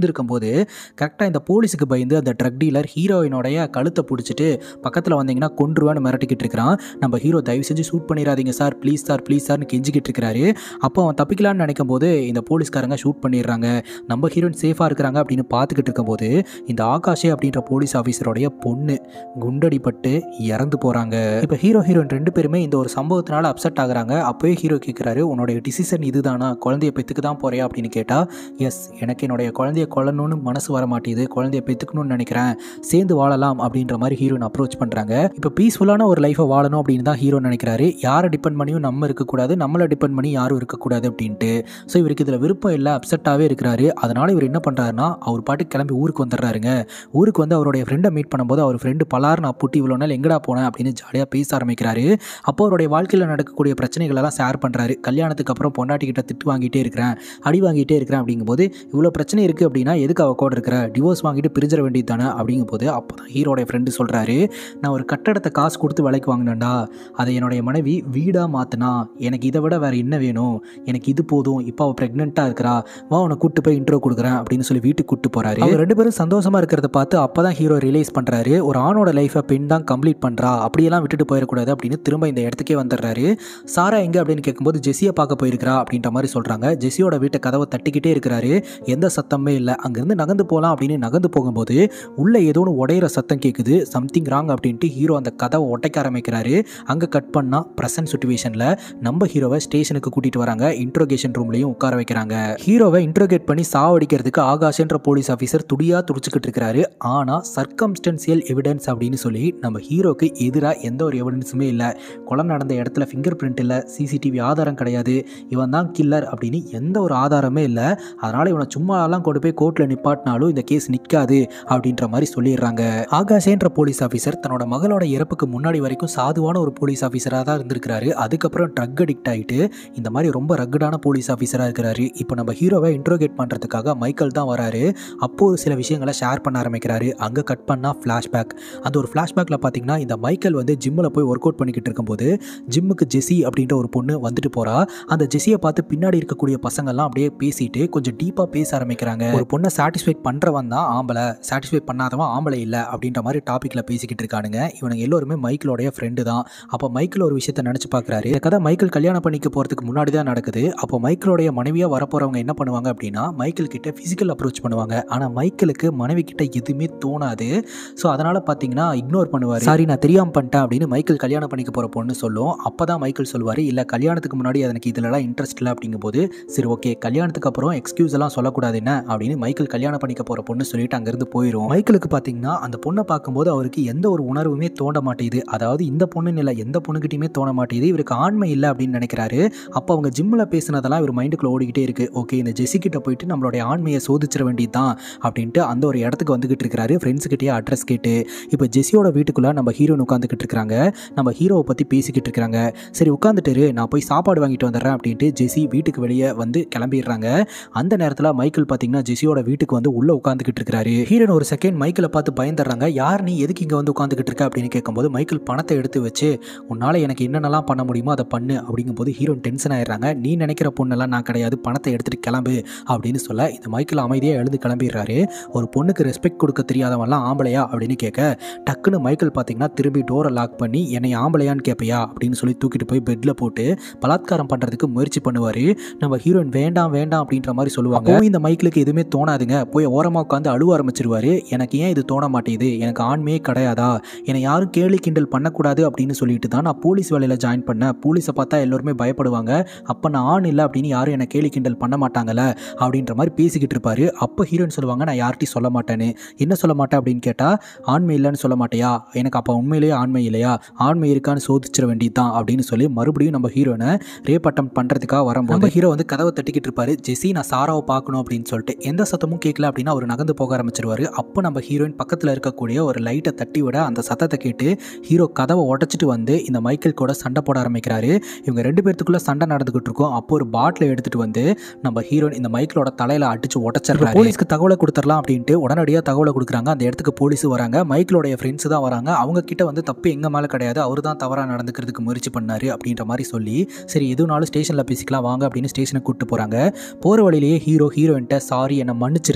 இருக்கும்போது கரெக்டாக இந்த போலீஸுக்கு பயந்து அந்த ட்ரக் டீலர் ஹீரோயினோடைய கழுத்தை பிடிச்சிட்டு பக்கத்தில் வந்தீங்கன்னா கொன்றுவான்னு மிரட்டிக்கிட்டு இருக்கிறான் நம்ம ஹீரோ தயவு செஞ்சு ஷூட் பண்ணிடாதீங்க சார் ப்ளீஸ் சார் ப்ளீஸ் சார்னு கெஞ்சிக்கிட்டு இருக்கிறாரு அப்போ அவன் தப்பிக்கலான்னு நினைக்கும் போது இந்த போலீஸ்காரங்க ஷூட் பண்ணிடுறாங்க நம்ம ஹீரோயின் சேஃபாக இருக்கிறாங்க அப்படின்னு பார்த்துக்கிட்டு இருக்கும்போது இந்த ஆகாஷே அப்படின்ற போலீஸ் ஆஃபீஸருடைய பொண்ணு குண்டடிப்பட்டு இறந்து போகிறாங்க இப்போ ஹீரோ ஹீரோயின் ரெண்டு பேருமே இந்த ஒரு சம்பவத்தினால அப்செட் ஆகுறாங்க அப்போயே ஹீரோ கேட்குறாரு உன்னோட டிசிஷன் இதுதானா குழந்தைய பெற்றுக்கு தான் போறியா அப்படின்னு கேட்டால் எஸ் எனக்கு என்னுடைய குழந்தைய கொல்லணும்னு மனசு வர மாட்டேது குழந்தைய பெற்றுக்கணும்னு நினைக்கிறேன் சேர்ந்து வாழலாம் அப்படின்ற மாதிரி ஹீரோயின் அப்ரோச் பண்ணுறாங்க இப்போ பீஸ்ஃபுல்லான ஒரு லைஃப்பை வாழணும் அப்படின்னு தான் ஹீரோ நினைக்கிறாரு யாரை டிபெண்ட் பண்ணியும் நம்ம இருக்கக்கூடாது நம்மளை டிபெண்ட் பண்ணி யாரும் இருக்கக்கூடாது அப்படின்ட்டு ஸோ இவருக்கு இதில் விருப்பம் இல்லை அப்செட்டாகவே இருக்கிறாரு அதனால இவர் என்ன பண்ணுறாருன்னா அவர் பாட்டுக்கு கிளம்பி ஊருக்கு வந்துடுறாருங்க ஊருக்கு வந்து அவருடைய ஃப்ரெண்டை மீட் பண்ணும்போது அவர் ஃப்ரெண்டு பலார்னு அப்புட்டி இவ்வளோ நாள் எங்கடா போனேன் அப்படின்னு ஜாலியாக பேச ஆரம்பிக்கிறாரு அப்போ அவருடைய வாழ்க்கையில் நடக்கக்கூடிய பிரச்சனைகளெல்லாம் ஷேர் பண்ணுறாரு கல்யாணத்துக்கு அப்புறம் பொண்டாட்டிக்கிட்ட திட்டு வாங்கிட்டே இருக்கிறேன் அடி வாங்கிட்டே இருக்கிறேன் அப்படிங்கும்போது இவ்வளோ பிரச்சனை இருக்குது அப்படின்னா எதுக்கு அவ கூட இருக்கிற டிவோர்ஸ் வாங்கிட்டு பிரிஞ்சிட வேண்டியது தானே அப்படிங்கும்போது அப்போ தான் ஹீரோடைய ஃப்ரெண்டு சொல்கிறாரு நான் ஒரு கட்டடத்தை காசு கொடுத்து விலைக்கு வாங்கினேன்டா அதை என்னுடைய மனைவி வீடாக மாற்றினா எனக்கு இதை விட வேறு என்ன வேணும் எனக்கு இது போதும் இப்போ அவள் ப்ரெக்னெண்ட்டாக இருக்கிறா வா உன்னை கூட்டு போய் இன்ட்ரோ கொடுக்குறேன் அப்படின்னு சொல்லி வீட்டுக்கு கூட்டு போகிறாரு அவங்க ரெண்டு பேரும் சந்தோஷமாக இருக்கிறத பார்த்து அப்போ தான் ஹீரோ ரிலைஸ் பண்ணுறாரு ஒரு ஆணோட லைஃப்பை பெண் தான் கம்ப்ளீட் பண்ணுறா அப்படியெல்லாம் விட்டுட்டு போயிடக்கூடாது அப்படின்னு திரும்ப இந்த இடத்துக்கே வந்துடுறாரு சாரா எங்கே அப்படின்னு கேட்கும்போது ஜெஸியை பார்க்க போயிருக்கிறா அப்படின்ற மாதிரி சொல்கிறாங்க ஜெஸியோட வீட்டை கதவை தட்டிக்கிட்டே இருக்கிறாரு எந்த சத்தமே இல்லை அங்கேருந்து நகர்ந்து போகலாம் அப்படின்னு நகர்ந்து போகும்போது உள்ளே ஏதோ ஒன்று உடையிற சத்தம் கேட்குது சம்திங் ராங் அப்படின்ட்டு ஹீரோ அந்த கதவை ஒட்டைக்க ஆரம்பிக்கிறாரு அங்கே கட் பண்ணால் ப்ரெசன்ட் சுச்சுவேஷனில் நம்ம ஹீரோவை ஸ்டேஷனுக்கு கூட்டிகிட்டு வராங்க இன்ட்ரோகேஷன் ரூம்லையும் உட்கார வைக்கிறாங்க ஹீரோவை இன்ட்ரோகேட் பண்ணி சாவடிக்கிறதுக்கு ஆகாஷ்ன்ற போலீஸ் ஆஃபீஸர் துடியாக துடிச்சுக்கிட்டு இருக்கிறாரு ஆனால் சர்க்கம்ஸ்டன்சியல் எவிடன்ஸ் அப்படின்னு சொல்லி நம்ம ஹீரோக்கு எதிராக எந்த ஒரு எவிடன்ஸுமே இல்லை கொலை நடந்த இடத்துல ஃபிங்கர் பிரிண்ட் இல்லை சிசிடிவி ஆதாரம் கிடையாது இவன் தான் கில்லர் அப்படின்னு எந்த ஒரு ஆதாரமே இல்லை அதனால் இவனை சும்மாலாம் கொண்டு போய் கோர்ட்டில் நிப்பாட்டினாலும் இந்த கேஸ் நிற்காது அப்படின்ற மாதிரி சொல்லிடுறாங்க ஆகாஷேன்ற போலீஸ் ஆஃபீஸர் தன்னோட மகளோட இறப்புக்கு முன்னாடி வரைக்கும் சாதுவான ஒரு போலீஸ் ஆஃபீஸராக தான் இருந்திருக்கிறாரு அதுக்கப்புறம் ட்ரக் அடிக்ட் ஆகிட்டு இந்த மாதிரி ரொம்ப ரக்கடான போலீஸ் ஆஃபீஸராக இருக்கிறாரு இப்போ நம்ம ஹீரோவை இன்ட்ரோகேட் பண்ணுறதுக்காக மைக்கேல் தான் வராரு அப்போ ஒரு சில விஷயங்களை ஷேர் பண்ண ஆரம்பிக்கிறாரு அங்கே கட் பண்ணால் ஃப்ளாஷ்பேக் அந்த ஒரு ஃப்ளாஷ்பேக்கில் பார்த்தீங்கன்னா இந்த மைக்கேல் வந்து ஜிம்மில் போய் ஒர்க் அவுட் பண்ணிக்கிட்டு இருக்கும்போது ஜிம்முக்கு ஜெஸி அப்படின்ற ஒரு பொண்ணு வந்துட்டு போகிறா அந்த ஜெஸியை பார்த்து பின்னாடி இருக்கக்கூடிய பசங்கள்லாம் அப்படியே பேசிட்டு கொஞ்சம் டீப்பாக பேச ஆரம்பிக்கிறாங்க ஒரு பொண்ணை சாட்டிஸ்ஃபை பண்ணுறவன் தான் ஆம்பளை சாட்டிஸ்ஃபை பண்ணாதவன் ஆம்பளை இல்லை அப்படின்ற மாதிரி டாப்பிக்கில் பேசிக்கிட்டு இருக்கானுங்க இவனுங்க எல்லோருமே மைக்கிளோடைய ஃப்ரெண்டு தான் அப்போ மைக்கிள் ஒரு விஷயத்தை நினச்சி பார்க்குறாரு இந்த கதை மைக்கிள் கல்யாணம் பண்ணிக்க போகிறதுக்கு முன்னாடி தான் நடக்குது அப்போ மைக்கிளோடைய மனைவியாக வரப்போகிறவங்க என்ன பண்ணுவாங்க அப்படின்னா மைக்கிள் கிட்ட ஃபிசிக்கல் அப்ரோச் பண்ணுவாங்க ஆனால் மைக்கிளுக்கு மனைவி கிட்ட எதுவுமே தோணாது ஸோ அதனால் பார்த்தீங்கன்னா இக்னோர் பண்ணுவார் சாரி நான் தெரியாமல் பண்ணிட்டேன் அப்படின்னு மைக்கிள் கல்யாணம் பண்ணிக்க போகிற பொண்ணு சொல்லும் அப்போ தான் மைக்கிள் சொல்லுவார் இல்லை கல்யாணத்துக்கு முன்னாடி எனக்கு இதிலலாம் இன்ட்ரெஸ்ட் இல்லை அப்படிங்கும்போது சரி ஓகே கல்யாணத்துக்கு அப்புறம் எக்ஸ்கியூஸ் எல்லாம் சொல்லக்கூடாது என்ன அப்படின்னு மைக்கிள் கல்யாணம் பண்ணிக்க போகிற பொண்ணு சொல்லிட்டு அங்கேருந்து போயிடும் மைக்கிளுக்கு பார்த்தீங்கன்னா அந்த பொண்ணை பார்க்கும்போது அவருக்கு எந்த ஒரு உணர்வுமே தோண்ட மாட்டேங்குது அதாவது இந்த பொண்ணுன்னு இல்லை எந்த பொண்ணுகிட்டையுமே தோண மாட்டேங்குது இவருக்கு ஆண்மை இல்லை அப்படின்னு நினைக்கிறாரு அப்போ அவங்க ஜிம்மில் பேசினதெல்லாம் இவர் மைண்டுக்குள்ள ஓடிக்கிட்டே இருக்கு ஓகே இந்த ஜெஸி கிட்ட போயிட்டு நம்மளுடைய ஆண்மையை சோதிச்சிட வேண்டியது தான் அப்படின்ட்டு அந்த ஒரு இடத்துக்கு வந்துகிட்டு இருக்கிறாரு ஃப்ரெண்ட்ஸுக்கிட்டே அட்ரஸ் கேட்டு இப்போ ஜெஸியோட வீட்டுக்குள்ளே நம்ம ஹீரோன் உட்காந்துக்கிட்டு இருக்கிறாங்க நம்ம ஹீரோவை பற்றி பேசிக்கிட்டு இருக்கிறாங்க சரி உட்காந்துட்டு நான் போய் சாப்பாடு வாங்கிட்டு வந்துடுறேன் அப்படின்ட்டு ஜெஸி வீட்டுக்கு வெளியே வந்து கிளம்பிடுறாங்க அந்த நேரத்தில் மைக்கிள் பார்த்தீங்கன்னா ஜெஸியோட வீட்டுக்கு வந்து உள்ளே உட்காந்துக்கிட்டு இருக்கிறாரு ஹீரோன் ஒரு செகண்ட் மைக்கிளை பார்த்து பயந்துடுறாங்க யார் நீ எதுக்கு இங்கே வந்து உட்காந்துக்கிட்டு இருக்க அப்படின்னு கேட்கும்போது மைக்கிள் பணத்தை எடுத்து வச்சு உன்னால் எனக்கு என்னென்னலாம் பண்ண முடியுமோ அதை பண்ணு அப்படிங்கும்போது ஹீரோன் டென்ஷன் ஆயிடுறாங்க நீ நினைக்கிற பொண்ணெல்லாம் நான் கிடையாது பணத்தை எடுத்துகிட்டு கிளம்பு அப்படின்னு சொல்ல இந்த மைக்கிள் அமைதியாக எழுந்து கிளம்பிடுறாரு ஒரு பொண்ணுக்கு ரெஸ்பெக்ட் கொடுக்க தெரியாதவன்லாம் ஆம்பளையா அப்படின்னு கேட்க டக்குன்னு மைக்கிள் பார்த்தீங்கன்னா திரும்பி டோரை லாக் பண்ணி என்னை ஆம்பளையான்னு கேட்பையா அப்படின்னு சொல்லி தூக்கிட்டு போய் பெட்டில் போட்டு பலாத்காரம் பண்ணுறதுக்கு முயற்சி பண்ணுவார் நம்ம ஹீரோயின் வேண்டாம் வேண்டாம் அப்படின்ற மாதிரி சொல்லுவாங்க அப்பவும் இந்த மைக்கிளுக்கு எதுவுமே தோணாதுங்க போய் ஓரமாக உட்காந்து அழுவ ஆரம்பிச்சிருவாரு எனக்கு ஏன் இது தோண மாட்டேங்குது எனக்கு ஆண்மையே கிடையாதா என்னை யாரும் கேலி கிண்டல் பண்ணக்கூடாது அப்படின்னு சொல்லிட்டு தான் நான் போலீஸ் வேலையில் ஜாயின் பண்ணேன் போலீஸை பார்த்தா எல்லோருமே பயப்படுவாங்க அப்போ நான் ஆண் இல்லை அப்படின்னு யாரும் என்னை கேலி கிண்டல் பண்ண மாட்டாங்கல்ல அப்படின்ற மாதிரி பேசிக்கிட்டு இருப்பாரு அப்போ ஹீரோயின் சொல்லுவாங்க நான் யார்கிட்டையும் சொல்ல மாட்டேன்னு என்ன சொல்ல மாட்டேன் அப்படின்னு கேட்டால் ஆண்மை இல்லைன்னு சொல்ல மாட்டேயா எனக்கு அப்போ உண்மையிலேயே ஆண்மை இல்லையா ஆண்மை இருக்கான்னு சோதிச்சிட வேண்டியது தான் அப்படின்னு சொல்லி மறுபடியும் நம்ம ஹீரோனை ரேப் அட்டம் பண்ணுறதுக்காக வரும்போது நம்ம ஹீரோ வந்து கதவை தட்டிக்கிட்டு இருப்பாரு ஜெஸி நான் சாராவை பார்க்கணும் அப்படின்னு சொல்லிட்டு எந்த சத்தமும் கேட்கல அப்படின்னா அவர் நகர்ந்து போக ஆரம்பிச்சிருவாரு அப்போ நம்ம ஹீரோயின் பக்கத்தில் இருக்கக்கூடிய ஒரு லைட்டை தட்டி விட அந்த சத்தத்தை கேட்டு ஹீரோ கதவை உடச்சிட்டு வந்து இந்த மைக்கேல் கூட சண்டை போட ஆரம்பிக்கிறாரு இவங்க ரெண்டு பேர்த்துக்குள்ள சண்டை நடந்துகிட்டு இருக்கோம் அப்போ ஒரு பாட்டில் எடுத்துட்டு வந்து நம்ம ஹீரோயின் இந்த மைக்கிளோட தலையில அடிச்சு உடச்சிடுறாரு போலீஸ்க்கு தகவலை கொடுத்துடலாம் அப்படின்ட்டு உடனடியாக தகவலை கொடுக்குறாங்க அந்த இடத்துக்கு போலீஸ் வராங்க மைக்கிளோடைய ஃப்ரெண்ட்ஸ் தான் வராங்க அவங்க கிட்ட வந்து தப்பு எங்க மேலே கிடையாது அவர் தான் தவறாக நடந்துக்கிறதுக்கு முயற்சி பண்ணாரு அப்படின்ற மாதிரி சொல்லி சரி எதுனாலும் ஸ்டேஷனில் பேசிக்கலாம் வாங்க அப்படின்னு ஸ்டேஷனுக்கு கூப்பிட்டு போகிறாங்க போகிற வழியிலேயே ஹீரோ ஹீரோயின்ட்ட சாரி என்னை மன்னிச்சிரு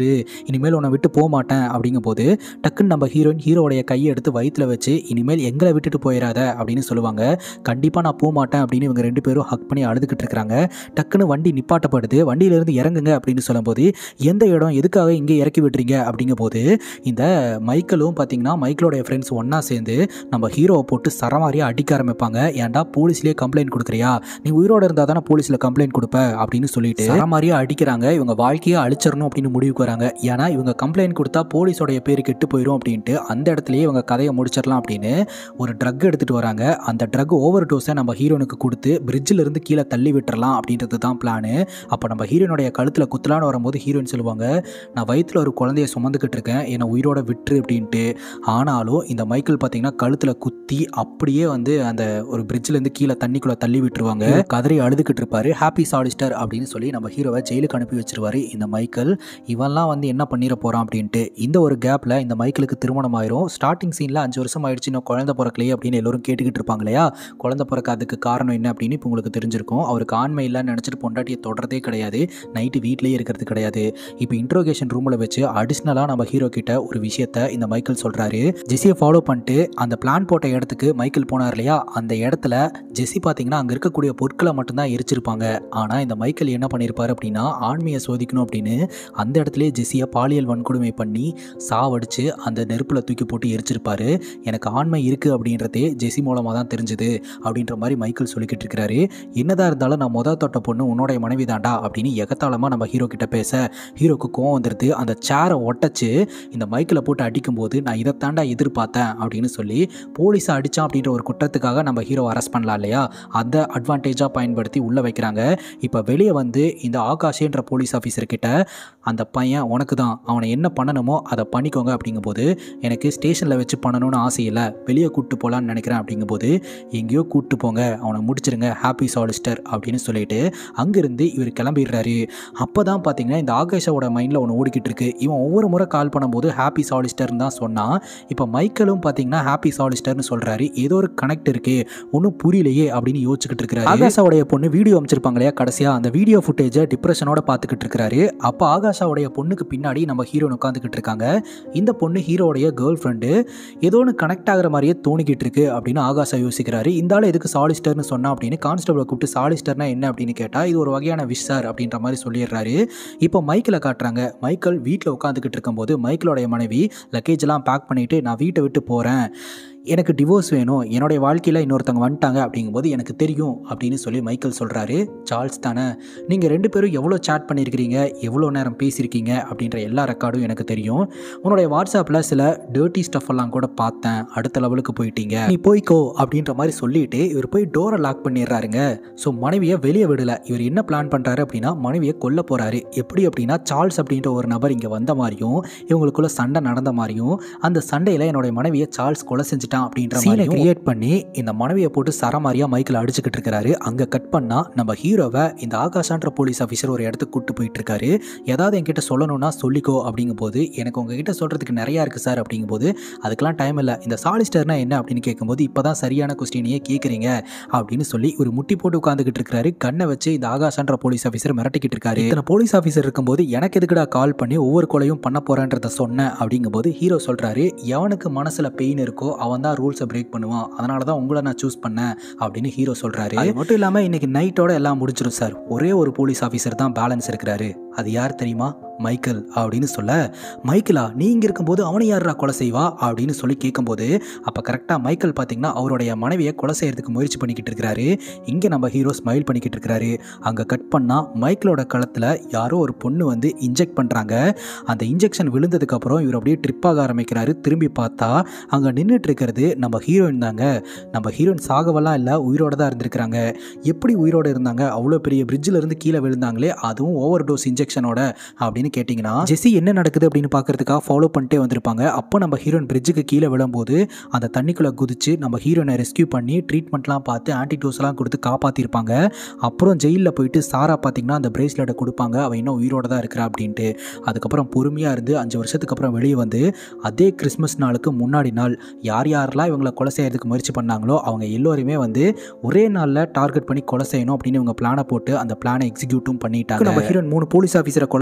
மன்னிச்சிரு இனிமேல் உன்னை விட்டு போக மாட்டேன் அப்படிங்கும்போது டக்குன்னு நம்ம ஹீரோயின் ஹீரோடைய கையை எடுத்து வயிற்றுல வச்சு இனிமேல் எங்களை விட்டுட்டு போயிடாத அப்படின்னு சொல்லுவாங்க கண்டிப்பாக நான் போக மாட்டேன் அப்படின்னு இவங்க ரெண்டு பேரும் ஹக் பண்ணி அழுதுகிட்டு இருக்கிறாங்க டக்குன்னு வண்டி நிப்பாட்டப்படுது வண்டியிலேருந்து இறங்குங்க அப்படின்னு சொல்லும்போது எந்த இடம் எதுக்காக இங்கே இறக்கி விட்டுறீங்க அப்படிங்கும்போது இந்த மைக்கேலும் பார்த்தீங்கன்னா மைக்கேலோடைய ஃப்ரெண்ட்ஸ் ஒன்றா சேர்ந்து நம்ம ஹீரோவை போட்டு சரமாரியாக அடிக்க ஆரம்பிப்பாங்க ஏன்டா போலீஸ்லேயே கம்ப்ளைண்ட் கொடுக்குறியா நீ உயிரோட இருந்தால் தானே போலீஸில் கம்ப்ளைண்ட் கொடுப்ப அப்படின்னு சொல்லிட்டு சரமாரியாக அடிக்கிறாங்க இவங்க வாழ்க்கையை அழிச்சிடணும் அப்படின்னு முடிவுக்கு வராங்க ஏன்னா இவங்க கம்ப்ளைண்ட் கொடுத்தா போலீஸோடைய பேர் கெட்டு போயிடும் அப்படின்ட்டு அந்த இடத்துலயே இவங்க கதையை முடிச்சிடலாம் அப்படின்னு ஒரு ட்ரக் எடுத்துகிட்டு வராங்க அந்த ட்ரக் ஓவர் டோஸை நம்ம ஹீரோனுக்கு கொடுத்து பிரிட்ஜில் இருந்து கீழே தள்ளி விட்டுறலாம் அப்படின்றது தான் பிளானு அப்போ நம்ம ஹீரோனுடைய கழுத்தில் குத்தலான்னு வரும்போது ஹீரோயின் சொல்லுவாங்க நான் வயிற்றில் ஒரு குழந்தைய சுமந்துக்கிட்டு இருக்கேன் என்னை உயிரோட விட்டுரு அப்படின்ட்டு ஆனாலும் இந்த மைக்கேல் பார்த்தீங்கன்னா கழுத்தில் குத்தி அப்படியே வந்து அந்த ஒரு பிரிட்ஜிலேருந்து கீழே தண்ணிக்குள்ளே தள்ளி விட்டுருவாங்க கதறி அழுதுகிட்டு இருப்பாரு ஹாப்பி சாலிஸ்டர் அப்படின்னு சொல்லி நம்ம ஹீரோவை ஜெயிலுக்கு அனுப்பி வச்சிருவாரு இந்த மைக்கேல் இவன்லாம் வந்து என்ன பண்ணிட போகிறான் அப்படின்ட்டு இந்த ஒரு கேப்பில் இந்த மைக்கேலுக்கு திருமணம் ஆயிரும் ஸ்டார்டிங் சீனில் அஞ்சு வருஷம் ஆயிடுச்சு இன்னும் குழந்தை பிறக்கலையே அப்படின்னு எல்லோரும் கேட்டுக்கிட்டு இருப்பாங்க இல்லையா குழந்தை பிறக்காததுக்கு காரணம் என்ன அப்படின்னு இப்போ உங்களுக்கு தெரிஞ்சிருக்கும் அவருக்கு ஆண்மை இல்லைன்னு நினச்சிட்டு பொண்டாட்டியை தொடர்றதே கிடையாது நைட்டு வீட்லேயே இருக்கிறது கிடையாது இப்போ இன்ட்ரோகேஷன் ரூமில் வச்சு அடிஷ்னலாக நம்ம ஹீரோ கிட்ட ஒரு விஷயத்த இந்த மைக்கேல் சொல்கிறாரு ஜெஸியை ஃபாலோ பண்ணிட்டு அந்த பிளான் போட்ட இடத்துக்கு மைக்கேல் போனார் இல்லையா அந்த இடத்துல ஜெஸி பார்த்தீங்கன்னா அங்கே இருக்கக்கூடிய பொருட்களை மட்டும்தான் எரிச்சிருப்பாங்க ஆனால் இந்த மைக்கேல் என்ன பண்ணியிருப்பாரு அப்படின்னா ஆண்மையை சோதிக்கணும் அப்படின்னு அந்த இடத்துலயே ஜெஸியை பாலியல் வன்கொடுமை பண்ணி சாவடிச்சு அந்த நெருப்பில் தூக்கி போட்டு எரிச்சிருப்பாரு எனக்கு ஆண்மை இருக்குது அப்படின்றதே ஜெஸி மூலமாக தான் தெரிஞ்சுது அப்படின்ற மாதிரி மைக்கேல் சொல்லிக்கிட்டு இருக்கிறாரு என்னதான் இருந்தாலும் நான் முத தொட்ட பொண்ணு உன்னோடைய மனைவி தாண்டா அப்படின்னு எகத்தாளமாக நம்ம ஹீரோ கிட்ட பேச ஹீரோக்கு கோவம் வந்துடுது அந்த சேரை ஒட்டச்சு இந்த மைக்கில் போட்டு அடிக்கும்போது நான் இதை தாண்டா எதிர்பார்த்தேன் அப்படின்னு சொல்லி போலீஸை அடித்தான் அப்படின்ற ஒரு குற்றத்துக்காக நம்ம ஹீரோ அரெஸ்ட் பண்ணலாம் இல்லையா அந்த அட்வான்டேஜாக பயன்படுத்தி உள்ளே வைக்கிறாங்க இப்போ வெளியே வந்து இந்த ஆகாஷேன்ற போலீஸ் ஆஃபீஸர் கிட்ட அந்த பையன் உனக்கு தான் அவனை என்ன பண்ணணுமோ அதை பண்ணிக்கோங்க அப்படிங்கும்போது எனக்கு ஸ்டேஷனில் வச்சு பண்ணணும்னு ஆசை இல்லை வெளியே கூப்பிட்டு போகலான்னு நினைக்கிறேன் அப்படிங்கும்போது எங்கேயோ கூப்பிட்டு போங்க அவனை முடிச்சிருங்க ஹாப்பி சாலிஸ்டர் அப்படின்னு சொல்லிட்டு அங்கேருந்து இவர் கிளம்பிடுறாரு அப்போ தான் பார்த்தீங்கன்னா இந்த ஆகாஷோட மைண்டில் ஒன்று ஓடிக்கிட்டு இருக்கு இவன் ஒவ்வொரு முறை கால் பண்ணும்போது ஹாப்பி சாலிஸ்டர்னு தான் சொன்னான் இப்போ மைக்கேலும் பார்த்தீங்கன்னா ஹாப்பி சாலிஸ்டர்னு சொல்கிறாரு ஏதோ ஒரு கனெக்ட் இருக்கு ஒன்றும் புரியலையே அப்படின்னு யோசிச்சுக்கிட்டு இருக்கிறாரு ஆகாஷாவுடைய பொண்ணு வீடியோ அமைச்சிருப்பாங்க இல்லையா கடைசியாக அந்த வீடியோ ஃபுட்டேஜை டிப்ரெஷனோட பார்த்துக்கிட்டு இருக்கிறாரு அப்போ ஆகாஷாவுடைய பொண்ணுக்கு பின்னாடி நம்ம ஹீரோன் உட்காந்துக்கிட்டு இருக்காங்க இந்த பொண்ணு ஹீரோடைய கேர்ள் ஃப்ரெண்டு ஏதோ ஒன்று கனெக்ட் ஆகிற மாதிரியே தோணிக்கிட்டு இருக்கு அப்படின்னு ஆகாஷா யோசிக்கிறாரு இந்த ஆள் எதுக்கு சாலிஸ்டர்னு சொன்னா அப்படின்னு கான்ஸ்டபிளை கூப்பிட்டு சாலிஸ்டர்னா என்ன அப்படின்னு கேட்டால் இது ஒரு வகையான விஷ் சார் அப்படின்ற மாதிரி சொல்லிடுறாரு இப்போ மைக்கில் காட்டுறாங்க மைக்கேல் வீட்டில் உட்காந்துக்கிட்டு இருக்கும்போது மைக்கிளோடைய மனைவி லக்கேஜ் எல்லாம் பேக் பண்ணிட்டு நான் வீட்டை விட்டு போகிறேன் எனக்கு டிவோர்ஸ் வேணும் என்னுடைய வாழ்க்கையில் இன்னொருத்தவங்க வந்துட்டாங்க அப்படிங்கும்போது எனக்கு தெரியும் அப்படின்னு சொல்லி மைக்கேல் சொல்கிறாரு சார்ல்ஸ் தானே நீங்கள் ரெண்டு பேரும் எவ்வளோ சேட் பண்ணியிருக்கிறீங்க எவ்வளோ நேரம் பேசியிருக்கீங்க அப்படின்ற எல்லா ரெக்கார்டும் எனக்கு தெரியும் உன்னுடைய வாட்ஸ்அப்பில் சில டேர்ட்டி ஸ்டஃப் எல்லாம் கூட பார்த்தேன் அடுத்த லெவலுக்கு போயிட்டீங்க நீ போய்க்கோ அப்படின்ற மாதிரி சொல்லிட்டு இவர் போய் டோரை லாக் பண்ணிடுறாருங்க ஸோ மனைவியை வெளியே விடலை இவர் என்ன பிளான் பண்ணுறாரு அப்படின்னா மனைவியை கொல்ல போகிறாரு எப்படி அப்படின்னா சார்ல்ஸ் அப்படின்ற ஒரு நபர் இங்கே வந்த மாதிரியும் இவங்களுக்குள்ள சண்டை நடந்த மாதிரியும் அந்த சண்டையில் என்னுடைய மனைவியை சார்ல்ஸ் கொலை செஞ்சுட்டான் அப்படின்ற சீனை கிரியேட் பண்ணி இந்த மனைவியை போட்டு சரமாரியா மைக்கில் அடிச்சுக்கிட்டு இருக்காரு அங்கே கட் பண்ணா நம்ம ஹீரோவை இந்த ஆகாஷான்ற போலீஸ் ஆஃபீஸர் ஒரு இடத்துக்கு கூட்டு போயிட்டு இருக்காரு ஏதாவது என்கிட்ட சொல்லணும்னா சொல்லிக்கோ அப்படிங்கும்போது எனக்கு உங்ககிட்ட சொல்றதுக்கு நிறையா இருக்கு சார் அப்படிங்கும்போது அதுக்கெல்லாம் டைம் இல்லை இந்த சாலிஸ்டர்னா என்ன அப்படின்னு கேட்கும்போது இப்போதான் சரியான கொஸ்டினையே கேட்குறீங்க அப்படின்னு சொல்லி ஒரு முட்டி போட்டு உட்காந்துக்கிட்டு இருக்காரு கண்ணை வச்சு இந்த ஆகாஷான்ற போலீஸ் ஆஃபீஸர் மிரட்டிக்கிட்டு இருக்காரு இத்தனை போலீஸ் ஆஃபீஸர் இருக்கும்போது எனக்கு எதுக்குடா கால் பண்ணி ஒவ்வொரு கொலையும் பண்ண போறேன்றத சொன்னேன் அப்படிங்கும்போது ஹீரோ சொல்றாரு எவனுக்கு மனசுல பெயின் இருக்கோ அவன் தான் ரூல்ஸை பிரேக் பண்ணுவான் அதனால தான் உங்களை நான் சூஸ் பண்ணேன் அப்படின்னு ஹீரோ சொல்றாரு அது மட்டும் இல்லாமல் இன்னைக்கு நைட்டோட எல்லாம் முடிச்சிடும் சார் ஒரே ஒரு போலீஸ் ஆஃபீஸர் தான் பேலன்ஸ் இருக்கிறாரு அது யார் தெரியுமா மைக்கேல் அப்படின்னு சொல்ல மைக்கேலா நீ இங்கே இருக்கும்போது அவனை யாரா கொலை செய்வா அப்படின்னு சொல்லி கேட்கும்போது அப்போ கரெக்டாக மைக்கேல் பார்த்தீங்கன்னா அவருடைய மனைவியை கொலை செய்யறதுக்கு முயற்சி பண்ணிக்கிட்டு இருக்கிறாரு இங்கே நம்ம ஹீரோ ஸ்மைல் பண்ணிக்கிட்டு இருக்கிறாரு அங்கே கட் பண்ணால் மைக்கேலோட களத்தில் யாரோ ஒரு பொண்ணு வந்து இன்ஜெக்ட் பண்ணுறாங்க அந்த இன்ஜெக்ஷன் விழுந்ததுக்கப்புறம் இவர் அப்படியே ட்ரிப் ஆக ஆரம்பிக்கிறாரு திரும்பி பார்த்தா அங்கே நின்றுட்டு இருக்கிறது நம்ம ஹீரோயின் தாங்க நம்ம ஹீரோயின் சாகவெல்லாம் இல்லை உயிரோட தான் இருந்திருக்கிறாங்க எப்படி உயிரோட இருந்தாங்க அவ்வளோ பெரிய பிரிட்ஜில் இருந்து கீழே விழுந்தாங்களே அதுவும் ஓவர் டோஸ் இன்ஜெக்ஷனோட அப்படின்னு கேட்டிங்கன்னா ஜெஸி என்ன நடக்குது அப்படின்னு பார்க்கறதுக்காக ஃபாலோ பண்ணிட்டே வந்திருப்பாங்க அப்போ நம்ம ஹீரோயின் பிரிட்ஜுக்கு கீழே விழும்போது அந்த தண்ணிக்குள்ளே குதிச்சு நம்ம ஹீரோனை ரெஸ்க்யூ பண்ணி ட்ரீட்மெண்ட்லாம் பார்த்து ஆன்டிடோஸ்லாம் கொடுத்து காப்பாற்றிருப்பாங்க அப்புறம் ஜெயிலில் போயிட்டு சாரா பார்த்தீங்கன்னா அந்த பிரேஸ்லெட்டை கொடுப்பாங்க அவன் இன்னும் உயிரோட தான் இருக்கிறா அப்படின்ட்டு அதுக்கப்புறம் பொறுமையாக இருந்து அஞ்சு வருஷத்துக்கு அப்புறம் வெளியே வந்து அதே கிறிஸ்மஸ் நாளுக்கு முன்னாடி நாள் யார் யாரெல்லாம் இவங்களை கொலை செய்யறதுக்கு முயற்சி பண்ணாங்களோ அவங்க எல்லோருமே வந்து ஒரே நாளில் டார்கெட் பண்ணி கொலை செய்யணும் அப்படின்னு இவங்க பிளானை போட்டு அந்த பிளானை எக்ஸிக்யூட்டும் பண்ணிட்டாங்க நம்ம ஹீரோயின் மூணு போலீஸ் ஆஃபீஸரை கொலை செஞ்சார் இல்லையா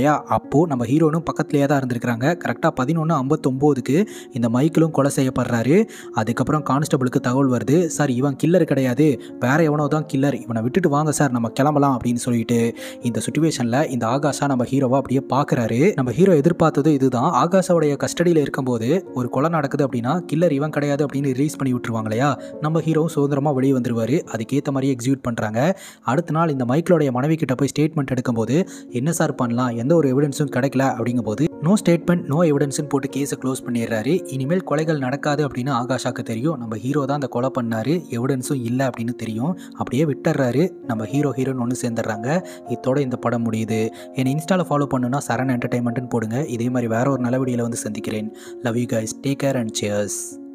இல்லையா அப்போது நம்ம ஹீரோனும் பக்கத்துலேயே தான் இருந்திருக்கிறாங்க கரெக்டாக பதினொன்று ஐம்பத்தொம்போதுக்கு இந்த மைக்கிளும் கொலை செய்யப்படுறாரு அதுக்கப்புறம் கான்ஸ்டபிளுக்கு தகவல் வருது சார் இவன் கில்லர் கிடையாது வேற எவனோ தான் கில்லர் இவனை விட்டுட்டு வாங்க சார் நம்ம கிளம்பலாம் அப்படின்னு சொல்லிட்டு இந்த சுச்சுவேஷனில் இந்த ஆகாஷா நம்ம ஹீரோவை அப்படியே பார்க்குறாரு நம்ம ஹீரோ எதிர்பார்த்தது இதுதான் ஆகாஷாவுடைய கஸ்டடியில் இருக்கும்போது ஒரு கொலை நடக்குது அப்படின்னா கில்லர் இவன் கிடையாது அப்படின்னு ரிலீஸ் பண்ணி விட்டுருவாங்க இல்லையா நம்ம ஹீரோவும் சுதந்திரமாக வெளியே வந்துருவார் அதுக்கேற்ற மாதிரி எக்ஸிக்யூட் பண்ணுறாங்க அடுத்த நாள் இந்த மைக்கிளோடைய மனைவி கிட்ட போய் ஸ்டேட்மெண்ட் எடுக்கும்போது என்ன சார் பண்ணலாம் எந்த ஒரு எவிடன்ஸும் கிடைக்கல அப்படிங்கும்போது நோ ஸ்டேட்மெண்ட் நோ எவிடன்ஸ்னு போட்டு கேஸை க்ளோஸ் பண்ணிடுறாரு இனிமேல் கொலைகள் நடக்காது அப்படின்னு ஆகாஷாக்கு தெரியும் நம்ம ஹீரோ தான் அந்த கொலை பண்ணாரு எவிடன்ஸும் இல்லை அப்படின்னு தெரியும் அப்படியே விட்டுறாரு நம்ம ஹீரோ ஹீரோன்னு ஒன்று சேர்ந்துடுறாங்க இதோட இந்த படம் முடியுது என்னை இன்ஸ்டாவில் ஃபாலோ பண்ணுன்னா சரண் என்டர்டைன்மெண்ட்னு போடுங்க இதே மாதிரி வேற ஒரு நல்ல வீடியோவில் வந்து சந்திக்கிறேன் love you guys take care and chairs